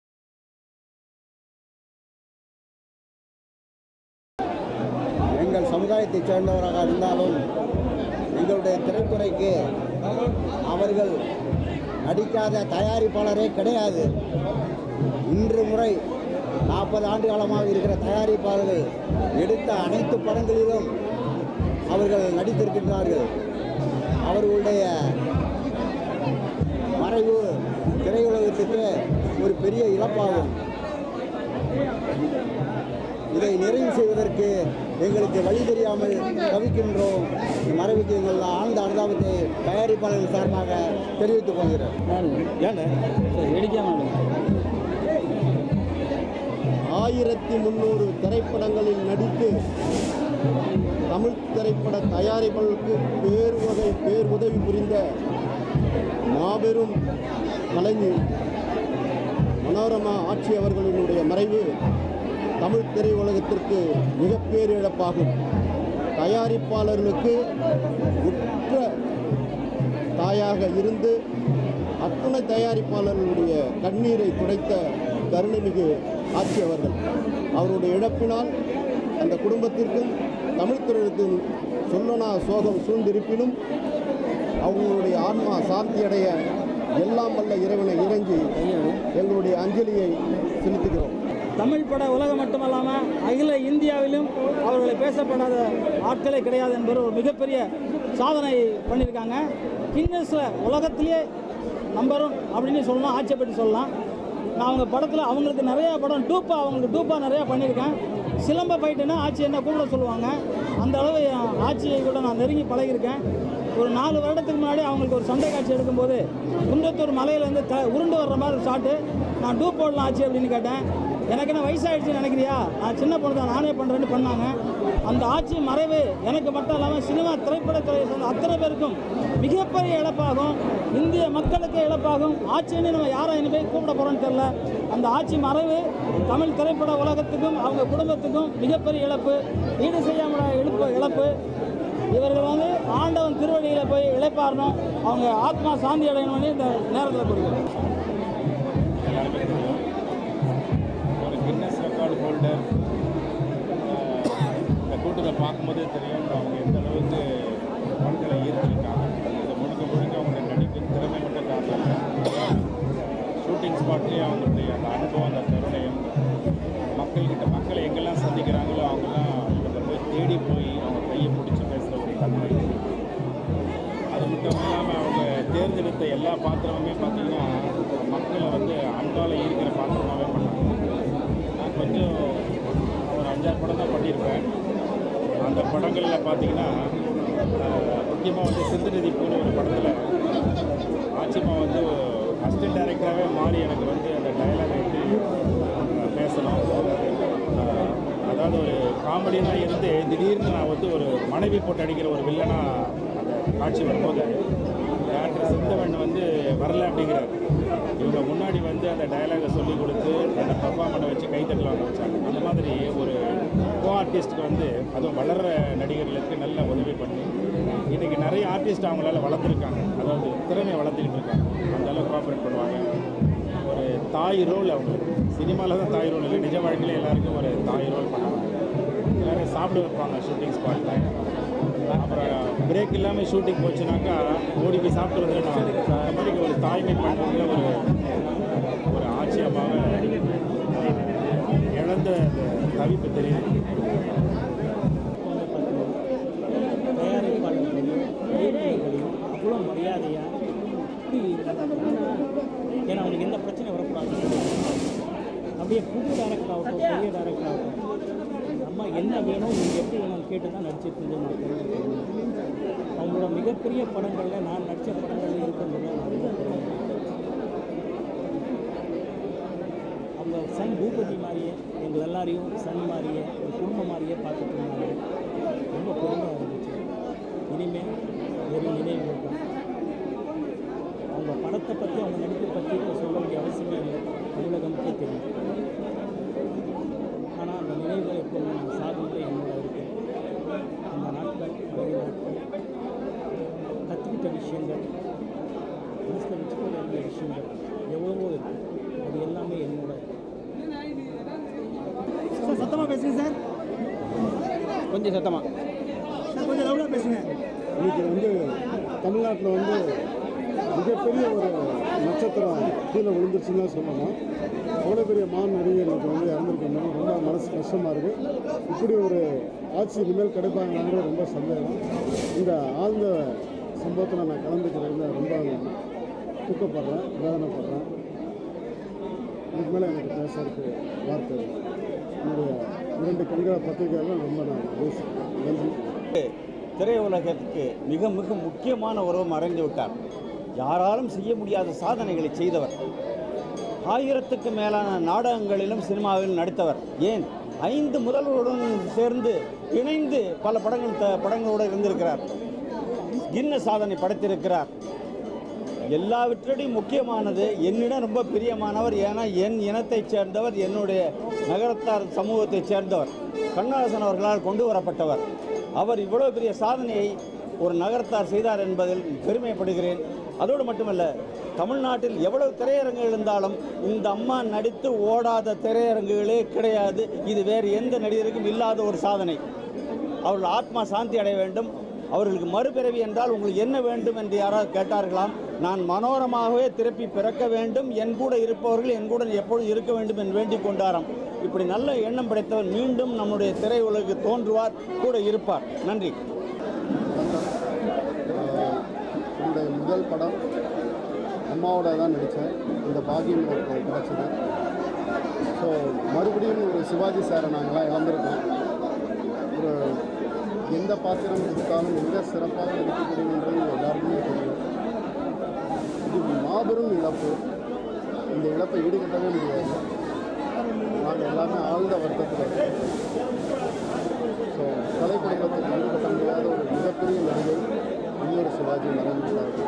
எங்கள் சமுதாயத்தைச் சேர்ந்தவராக இருந்தாலும் எங்களுடைய திரைத்துறைக்கு அவர்கள் நடிக்காத தயாரிப்பாளரே கிடையாது இன்று முறை நாற்பது ஆண்டு காலமாக இருக்கிற தயாரிப்பாளர்கள் எடுத்த அனைத்து படங்களிலும் அவர்கள் நடித்திருக்கின்றார்கள் அவர்களுடைய மறைவு திரையுலகத்துக்கு ஒரு பெரிய இழப்பாகும் இதை நிறைவு செய்வதற்கு எங்களுக்கு வழி தெரியாமல் தவிக்கின்றோம் இந்த மறைவுக்கு எங்கள் ஆழ்ந்த அனுதாபத்தை தயாரிப்பாளர்கள் சார்பாக தெரிவித்துக் கொள்கிறேன் ஆயிரத்தி முந்நூறு திரைப்படங்களில் நடித்து தமிழ் திரைப்பட தயாரிப்பாளர்களுக்கு பேருவகை பேருதவி புரிந்த மாபெரும் கலைஞர் மனோரமா ஆட்சி அவர்களினுடைய மறைவு தமிழ் திரையுலகத்திற்கு மிக பேரிழப்பாகும் தயாரிப்பாளர்களுக்கு உற்ற தாயாக இருந்து அத்துணை தயாரிப்பாளர்களுடைய கண்ணீரை துடைத்த கருணைமிகு ஆட்சி அவர்கள் அவருடைய இழப்பினால் அந்த குடும்பத்திற்கும் தமிழ் துறைக்கும் சொல்லனா சோகம் சூழ்ந்திருப்பினும் அவங்களுடைய ஆன்மா சாந்தி அடைய எல்லாம் வல்ல இறைவனை இறங்கி எங்களுடைய அஞ்சலியை செலுத்துகிறோம் தமிழ் பட உலகம் மட்டுமல்லாமல் அகில இந்தியாவிலும் அவர்களை பேசப்படாத ஆட்களே கிடையாது என்பது ஒரு மிகப்பெரிய சாதனை பண்ணியிருக்காங்க கின்னஸில் உலகத்திலேயே நம்பர் ஒன் அப்படின்னு சொல்லலாம் ஆட்சியப்பட்டு சொல்லலாம் நான் அவங்க படத்தில் அவங்களுக்கு நிறையா படம் டூப்பா அவங்களுக்கு டூப்பா நிறையா பண்ணியிருக்கேன் சிலம்ப ஃபைட்டுன்னா ஆட்சி என்ன கூப்பிட சொல்லுவாங்க அந்த அளவு என் ஆட்சியை கூட நான் நெருங்கி பழகியிருக்கேன் ஒரு நாலு வருடத்துக்கு முன்னாடி அவங்களுக்கு ஒரு சண்டை காட்சி எடுக்கும்போது குன்றத்தூர் மலையிலேருந்து த உருண்டு வர்ற மாதிரி ஒரு ஷாட்டு நான் டூப் போடலாம் ஆச்சு அப்படின்னு கேட்டேன் எனக்கு என்ன வயசாகிடுச்சுன்னு நினைக்கிறியா நான் சின்ன பொண்ணு தான் நானே பண்ணுறேன்னு பண்ணாங்க அந்த ஆட்சி மறைவு எனக்கு மட்டும் இல்லாமல் சினிமா திரைப்படத்துறையை சேர்ந்த அத்தனை பேருக்கும் மிகப்பெரிய இழப்பாகும் இந்திய மக்களுக்கு இழப்பாகும் ஆட்சின்னு நம்ம யாரை இனி போய் கூப்பிட போகிறோன்னு தெரில அந்த ஆட்சி மறைவு தமிழ் திரைப்பட உலகத்துக்கும் அவங்க குடும்பத்துக்கும் மிகப்பெரிய இழப்பு ஈடு செய்யாமல் இழப்பு இழப்பு இவர்கள் வந்து ஆண்டவன் திருவடியில் போய் இழைப்பாரணும் அவங்க ஆத்மா சாந்தி அடையணும்னு இந்த நேரத்தில் கொடுக்குறோம் ஒரு கின்னஸ் ரெக்கார்டு ஹோல்டர் இந்த கூட்டத்தை பார்க்கும்போதே தெரியும் அவங்க எந்த அளவுக்கு மக்களை ஈர்த்திருக்காங்க இது முழுக்க முழுக்க அவங்க நடிக்கும் திறமை மட்டும் காரணம் ஷூட்டிங் ஸ்பாட்லேயே அவங்களுடைய அந்த அனுபவம் அந்த தருணயம் மக்கள்கிட்ட மக்களை எங்கெல்லாம் சந்திக்கிறாங்களோ அவங்கெல்லாம் இவங்க போய் தேடி போய் அவங்க கையை பிடிச்சி பேசுகிற ஒரு தன்மை அது மட்டும் இல்லாமல் அவங்க தேர்ந்தெடுத்த எல்லா பாத்திரமுமே பார்த்தீங்கன்னா மக்களை வந்து அன்பால் ஈர்க்கிற பாத்திரமாகவே பண்ணாங்க நான் கொஞ்சம் ஒரு அஞ்சாறு படம் தான் பண்ணியிருப்பேன் அந்த படங்களில் பார்த்தீங்கன்னா முக்கியமாக வந்து சிந்துநிதி பூன ஒரு படத்தில் ஆச்சிமா வந்து அசிஸ்டன்ட் டைரக்டராகவே மாறி எனக்கு வந்து அந்த டைலாக் எப்படி அஹ், பேசணும் அஹ், அதாவது ஒரு காமெடியனாக இருந்து திடீர்னு நான் வந்து ஒரு மனைவி போட்டு அடிக்கிற ஒரு வில்லனாக அந்த காட்சி வரும்போது டேரக்டர் சித்தவன் வந்து வரல அப்படிங்கிறார் இவங்க முன்னாடி வந்து அந்த டயலாகை சொல்லி கொடுத்து அந்த பர்ஃபார்ம் பண்ண வச்சு கைத்தட்டல் வாங்க வச்சாங்க அந்த மாதிரி ஒரு கோ ஆர்டிஸ்ட்டுக்கு வந்து அதுவும் வளர்கிற நடிகர்களுக்கு நல்ல உதவி பண்ணி இன்றைக்கி நிறைய ஆர்டிஸ்ட் அவங்களால வளர்ந்துருக்காங்க அதாவது திறமையை வளர்த்துக்கிட்டு இருக்காங்க அந்த அளவுக்கு கோஆப்ரேட் பண்ணுவாங்க ஒரு தாய் ரோல் அவங்களுக்கு சினிமாவில் தான் தாய் ரோல் இல்லை நிஜ வாழ்க்கையில எல்லாருக்கும் ஒரு தாய் ரோல் பண்ணுவாங்க எல்லாரும் சாப்பிட வைப்பாங்க ஷூட்டிங் ஸ்பாட்டில் அப்புறம் பிரேக் இல்லாமல் ஷூட்டிங் போச்சுனாக்கா ஓடி போய் சாப்பிட்டு வந்துடணும் அந்த மாதிரி ஒரு தாய்மை பண்ணுறதுல ஒரு ஒரு ஆட்சியமாக இழந்த அந்த தவிப்பு தெரியுது தயாரிப்பாளர்களையும் இயக்குநர்களையும் அவ்வளோ மரியாதையாக இப்படி ஏன்னா அவங்களுக்கு எந்த பிரச்சனையும் வரக்கூடாது அப்படியே புது டேரக்டர் ஆகட்டும் பெரிய டேரக்டர் ஆகட்டும் அம்மா என்ன வேணும் நீங்கள் எப்படி வேணும்னு கேட்டு தான் நடிச்சிட்டு இருந்தது நான் தெரிஞ்சுக்கிறேன் அவங்களோட மிகப்பெரிய படங்களில் நான் நடித்த படங்களில் இருக்கிறது நிறைய தெரியும் அவங்க சன் பூபதி மாதிரியே எங்கள் எல்லாரையும் சன் மாதிரியே ஒரு குடும்பம் மாதிரியே பார்த்துட்டு இருந்தாங்க ரொம்ப பெருமையாக இருந்துச்சு இனிமேல் வெறும் நினைவுகள் தான் அவங்க படத்தை பற்றி அவங்க நடிப்பை பற்றி சொல்ல வேண்டிய அவசியமே இல்லை தமிழகமுக்கே தெரியும் ஆனால் அந்த நினைவுகள் எப்போதும் நான் சாதியில் என்னோட இருக்கு அந்த நாட்கள் பழைய நாட்கள் கற்றுக்கிட்ட விஷயங்கள் மனசில் வச்சுக்க வேண்டிய விஷயங்கள் எவ்வளவோ இருக்கு அது எல்லாமே என்னோட சார் சத்தமாக பேசுங்க சார் கொஞ்சம் சத்தமாக சார் கொஞ்சம் லவுடாக பேசுங்க இன்னைக்கு வந்து தமிழ்நாட்டில் வந்து மிகப்பெரிய ஒரு நட்சத்திரம் கீழே விழுந்துருச்சுன்னு தான் சொல்லணும் அவ்வளோ பெரிய மான் நடிகர் இன்னைக்கு வந்து இறந்துருக்காங்க ரொம்ப மனசு கஷ்டமாக இருக்குது இப்படி ஒரு ஆட்சி இனிமேல் கிடைப்பாங்களாங்கிற ரொம்ப சந்தேகம் இந்த ஆழ்ந்த சம்பவத்தில் நான் கலந்துக்கிறதுல ரொம்ப துக்கப்படுறேன் வேதனைப்படுறேன் இதுக்கு மேலே எனக்கு பேசுறதுக்கு வார்த்தை இல்லை. என்னுடைய இரண்டு கண்கள் பத்திரிகையாளர்கள் ரொம்ப நன்றி திரையுலகத்துக்கு மிக மிக முக்கியமான ஒருவர் மறைந்து விட்டார் யாராலும் செய்ய முடியாத சாதனைகளை செய்தவர் ஆயிரத்துக்கு மேலான நாடகங்களிலும் சினிமாவிலும் நடித்தவர் ஏன் ஐந்து முதல்வருடன் சேர்ந்து இணைந்து பல படங்கள் த படங்களோடு இருந்திருக்கிறார் கின்ன சாதனை படைத்திருக்கிறார் எல்லாவற்றோடையும் முக்கியமானது என்னிடம் ரொம்ப பிரியமானவர் ஏன்னா என் இனத்தைச் சேர்ந்தவர் என்னுடைய நகரத்தார் சமூகத்தைச் சேர்ந்தவர் கண்ணதாசன் அவர்களால் கொண்டு வரப்பட்டவர் அவர் இவ்வளவு பெரிய சாதனையை ஒரு நகரத்தார் செய்தார் என்பதில் பெருமைப்படுகிறேன் அதோடு மட்டுமல்ல தமிழ்நாட்டில் எவ்வளவு திரையரங்குகள் இருந்தாலும் இந்த அம்மா நடித்து ஓடாத திரையரங்குகளே கிடையாது இது வேறு எந்த நடிகருக்கும் இல்லாத ஒரு சாதனை அவர்கள் ஆத்மா சாந்தி அடைய வேண்டும் அவர்களுக்கு மறுபிறவி என்றால் உங்களுக்கு என்ன வேண்டும் என்று யாராவது கேட்டார்களாம் நான் மனோரமாகவே திருப்பி பிறக்க வேண்டும் என் கூட இருப்பவர்கள் என் கூட எப்பொழுதும் இருக்க வேண்டும் என்று வேண்டிக் கொண்டாராம் இப்படி நல்ல எண்ணம் படைத்தவர் மீண்டும் நம்முடைய திரையுலகு தோன்றுவார் கூட இருப்பார் நன்றி என்னுடைய முதல் படம் அம்மாவோட தான் நடித்தேன் இந்த பாக்கியம் எனக்கு கிடச்சிது ஸோ மறுபடியும் ஒரு சிவாஜி சாரை நாங்களாம் இழந்திருக்கோம் ஒரு எந்த பாத்திரம் எடுத்தாலும் மிக சிறப்பாக நடிக்க முடியுன்றது எல்லாருக்குமே தெரியும் இது மாபெரும் இழப்பு இந்த இழப்பை ஈடுகட்டவே முடியாது நாங்கள் எல்லாமே ஆழ்ந்த வருத்தத்தில் இருக்கோம் ஸோ கலை குடும்பத்துக்கு ஈடுகட்ட முடியாத ஒரு மிகப்பெரிய நடிகை இன்னொரு சிவாஜி மறைந்துள்ளார்கள்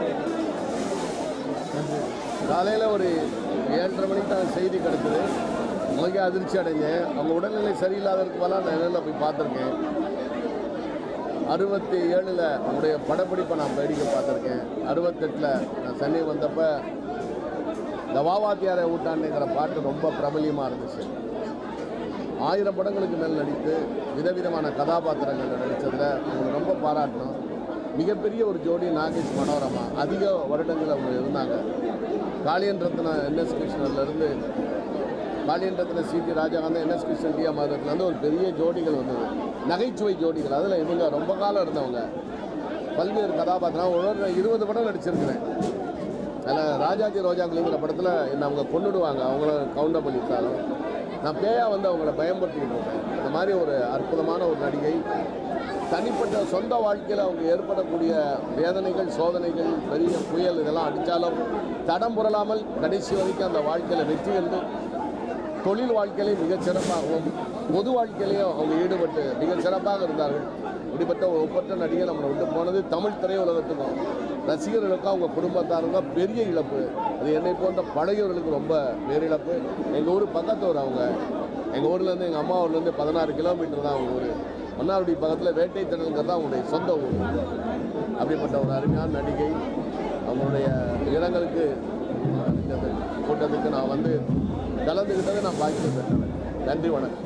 காலையில் ஒரு ஏழரை மணிக்கு தான் செய்தி கிடக்குது மிக அதிர்ச்சி அடைஞ்சேன் அவங்க உடல்நிலை சரியில்லாததுக்கு மேலே நான் நேரில் போய் பார்த்துருக்கேன் அறுபத்தி ஏழில் அவங்களுடைய படப்பிடிப்பை நான் வேடிக்கை பார்த்துருக்கேன் அறுபத்தெட்டில் நான் சென்னை வந்தப்போ இந்த வாவாத்தியாரை ஊட்டாண்டுங்கிற பாட்டு ரொம்ப பிரபலியமாக இருந்துச்சு ஆயிரம் படங்களுக்கு மேல் நடித்து விதவிதமான கதாபாத்திரங்களில் நடித்ததில் அவங்களை ரொம்ப பாராட்டணும் மிகப்பெரிய ஒரு ஜோடி நாகேஷ் மனோரமா அதிக வருடங்கள் அவங்க இருந்தாங்க காளியன் ரத்ன என்எஸ் கிருஷ்ணன்லேருந்து Kaliyan Rathna C T Rajakanth N S Krishnan T அமர்தத்துலேருந்து ஒரு பெரிய ஜோடிகள் வந்தது நகைச்சுவை ஜோடிகள் அதில் இவங்க ரொம்ப காலம் இருந்தவங்க பல்வேறு கதாபாத்திரம் ஒரு இருபது படம் நடிச்சிருக்கிறேன் அதில் ராஜாஜி ரோஜாக்குலிங்கிற படத்தில் என்னை அவங்க கொண்டுடுவாங்க அவங்கள கவுண்டர் பண்ணிட்டாலும் நான் பேயா வந்து அவங்கள பயன்படுத்திக்கிட்டு இருக்கேன் இந்த மாதிரி ஒரு அற்புதமான ஒரு நடிகை தனிப்பட்ட சொந்த வாழ்க்கையில் அவங்க ஏற்படக்கூடிய வேதனைகள் சோதனைகள் பெரிய புயல் இதெல்லாம் அடித்தாலும் தடம் புரளாமல் கடைசி வரைக்கும் அந்த வாழ்க்கையில் வெற்றி கண்டு தொழில் வாழ்க்கையிலையும் மிகச் சிறப்பாகவும் பொது வாழ்க்கையிலையும் அவங்க ஈடுபட்டு மிகச் சிறப்பாக இருந்தார்கள் இப்படிப்பட்ட ஒரு ஒப்பற்ற நடிகை நம்மளை விட்டு போனது தமிழ் திரையுலகத்துக்கும் ரசிகர்களுக்கும் அவங்க குடும்பத்தாருக்கும் பெரிய இழப்பு அது என்னை போன்ற படையவர்களுக்கு ரொம்ப பேரிழப்பு எங்கள் ஊர் பக்கத்து ஊர் அவங்க எங்கள் ஊர்லேருந்து எங்கள் அம்மா ஊர்லேருந்து பதினாறு கிலோமீட்டர் தான் அவங்க ஊர் மன்னார்குடி பக்கத்தில் வேட்டை திடலுங்கிறது தான் அவங்களுடைய சொந்த ஊர் அப்படிப்பட்ட ஒரு அருமையான நடிகை அவங்களுடைய இரங்கலுக்கு இந்த கூட்டத்துக்கு நான் வந்து கலந்துக்கிட்டது நான் பாக்கியம் பெற்றேன் நன்றி வணக்கம்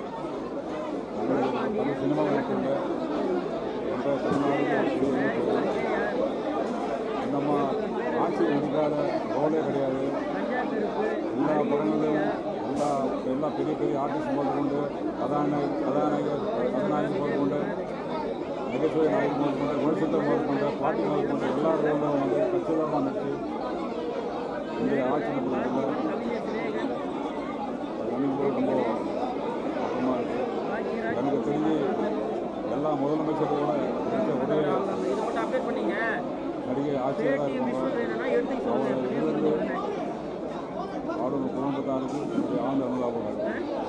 தமிழ் சினிமாவில் இருக்கின்ற என்ற தமிழ்நாடு நம்ம ஆட்சி நடிக்காத ரோலே கிடையாது எல்லா படங்களையும் எல்லா எல்லா பெரிய பெரிய ஆர்டிஸ்ட் போட்டு கொண்டு கதாநாயகி கதாநாயகர் கதாநாயகி போட்டு கொண்டு நகைச்சுவை நாயகி போட்டு கொண்டு விமர்சனத்தை போட்டு கொண்டு பாட்டி போட்டு கொண்டு எல்லா ரோலும் வந்து கச்சிதமாக நடிச்சு இந்த ஆட்சி நடத்துறாங்க நினைவு ரொம்ப வருத்தமாக இருக்குது எனக்கு தெரிஞ்சு எல்லா முதலமைச்சரோட இருக்க ஒரே நடிகை ஆட்சியாக தான் இருப்பாங்க அவர் இருந்து அவரோட குடும்பத்தாருக்கு என்னுடைய ஆழ்ந்த அனுதாபங்கள்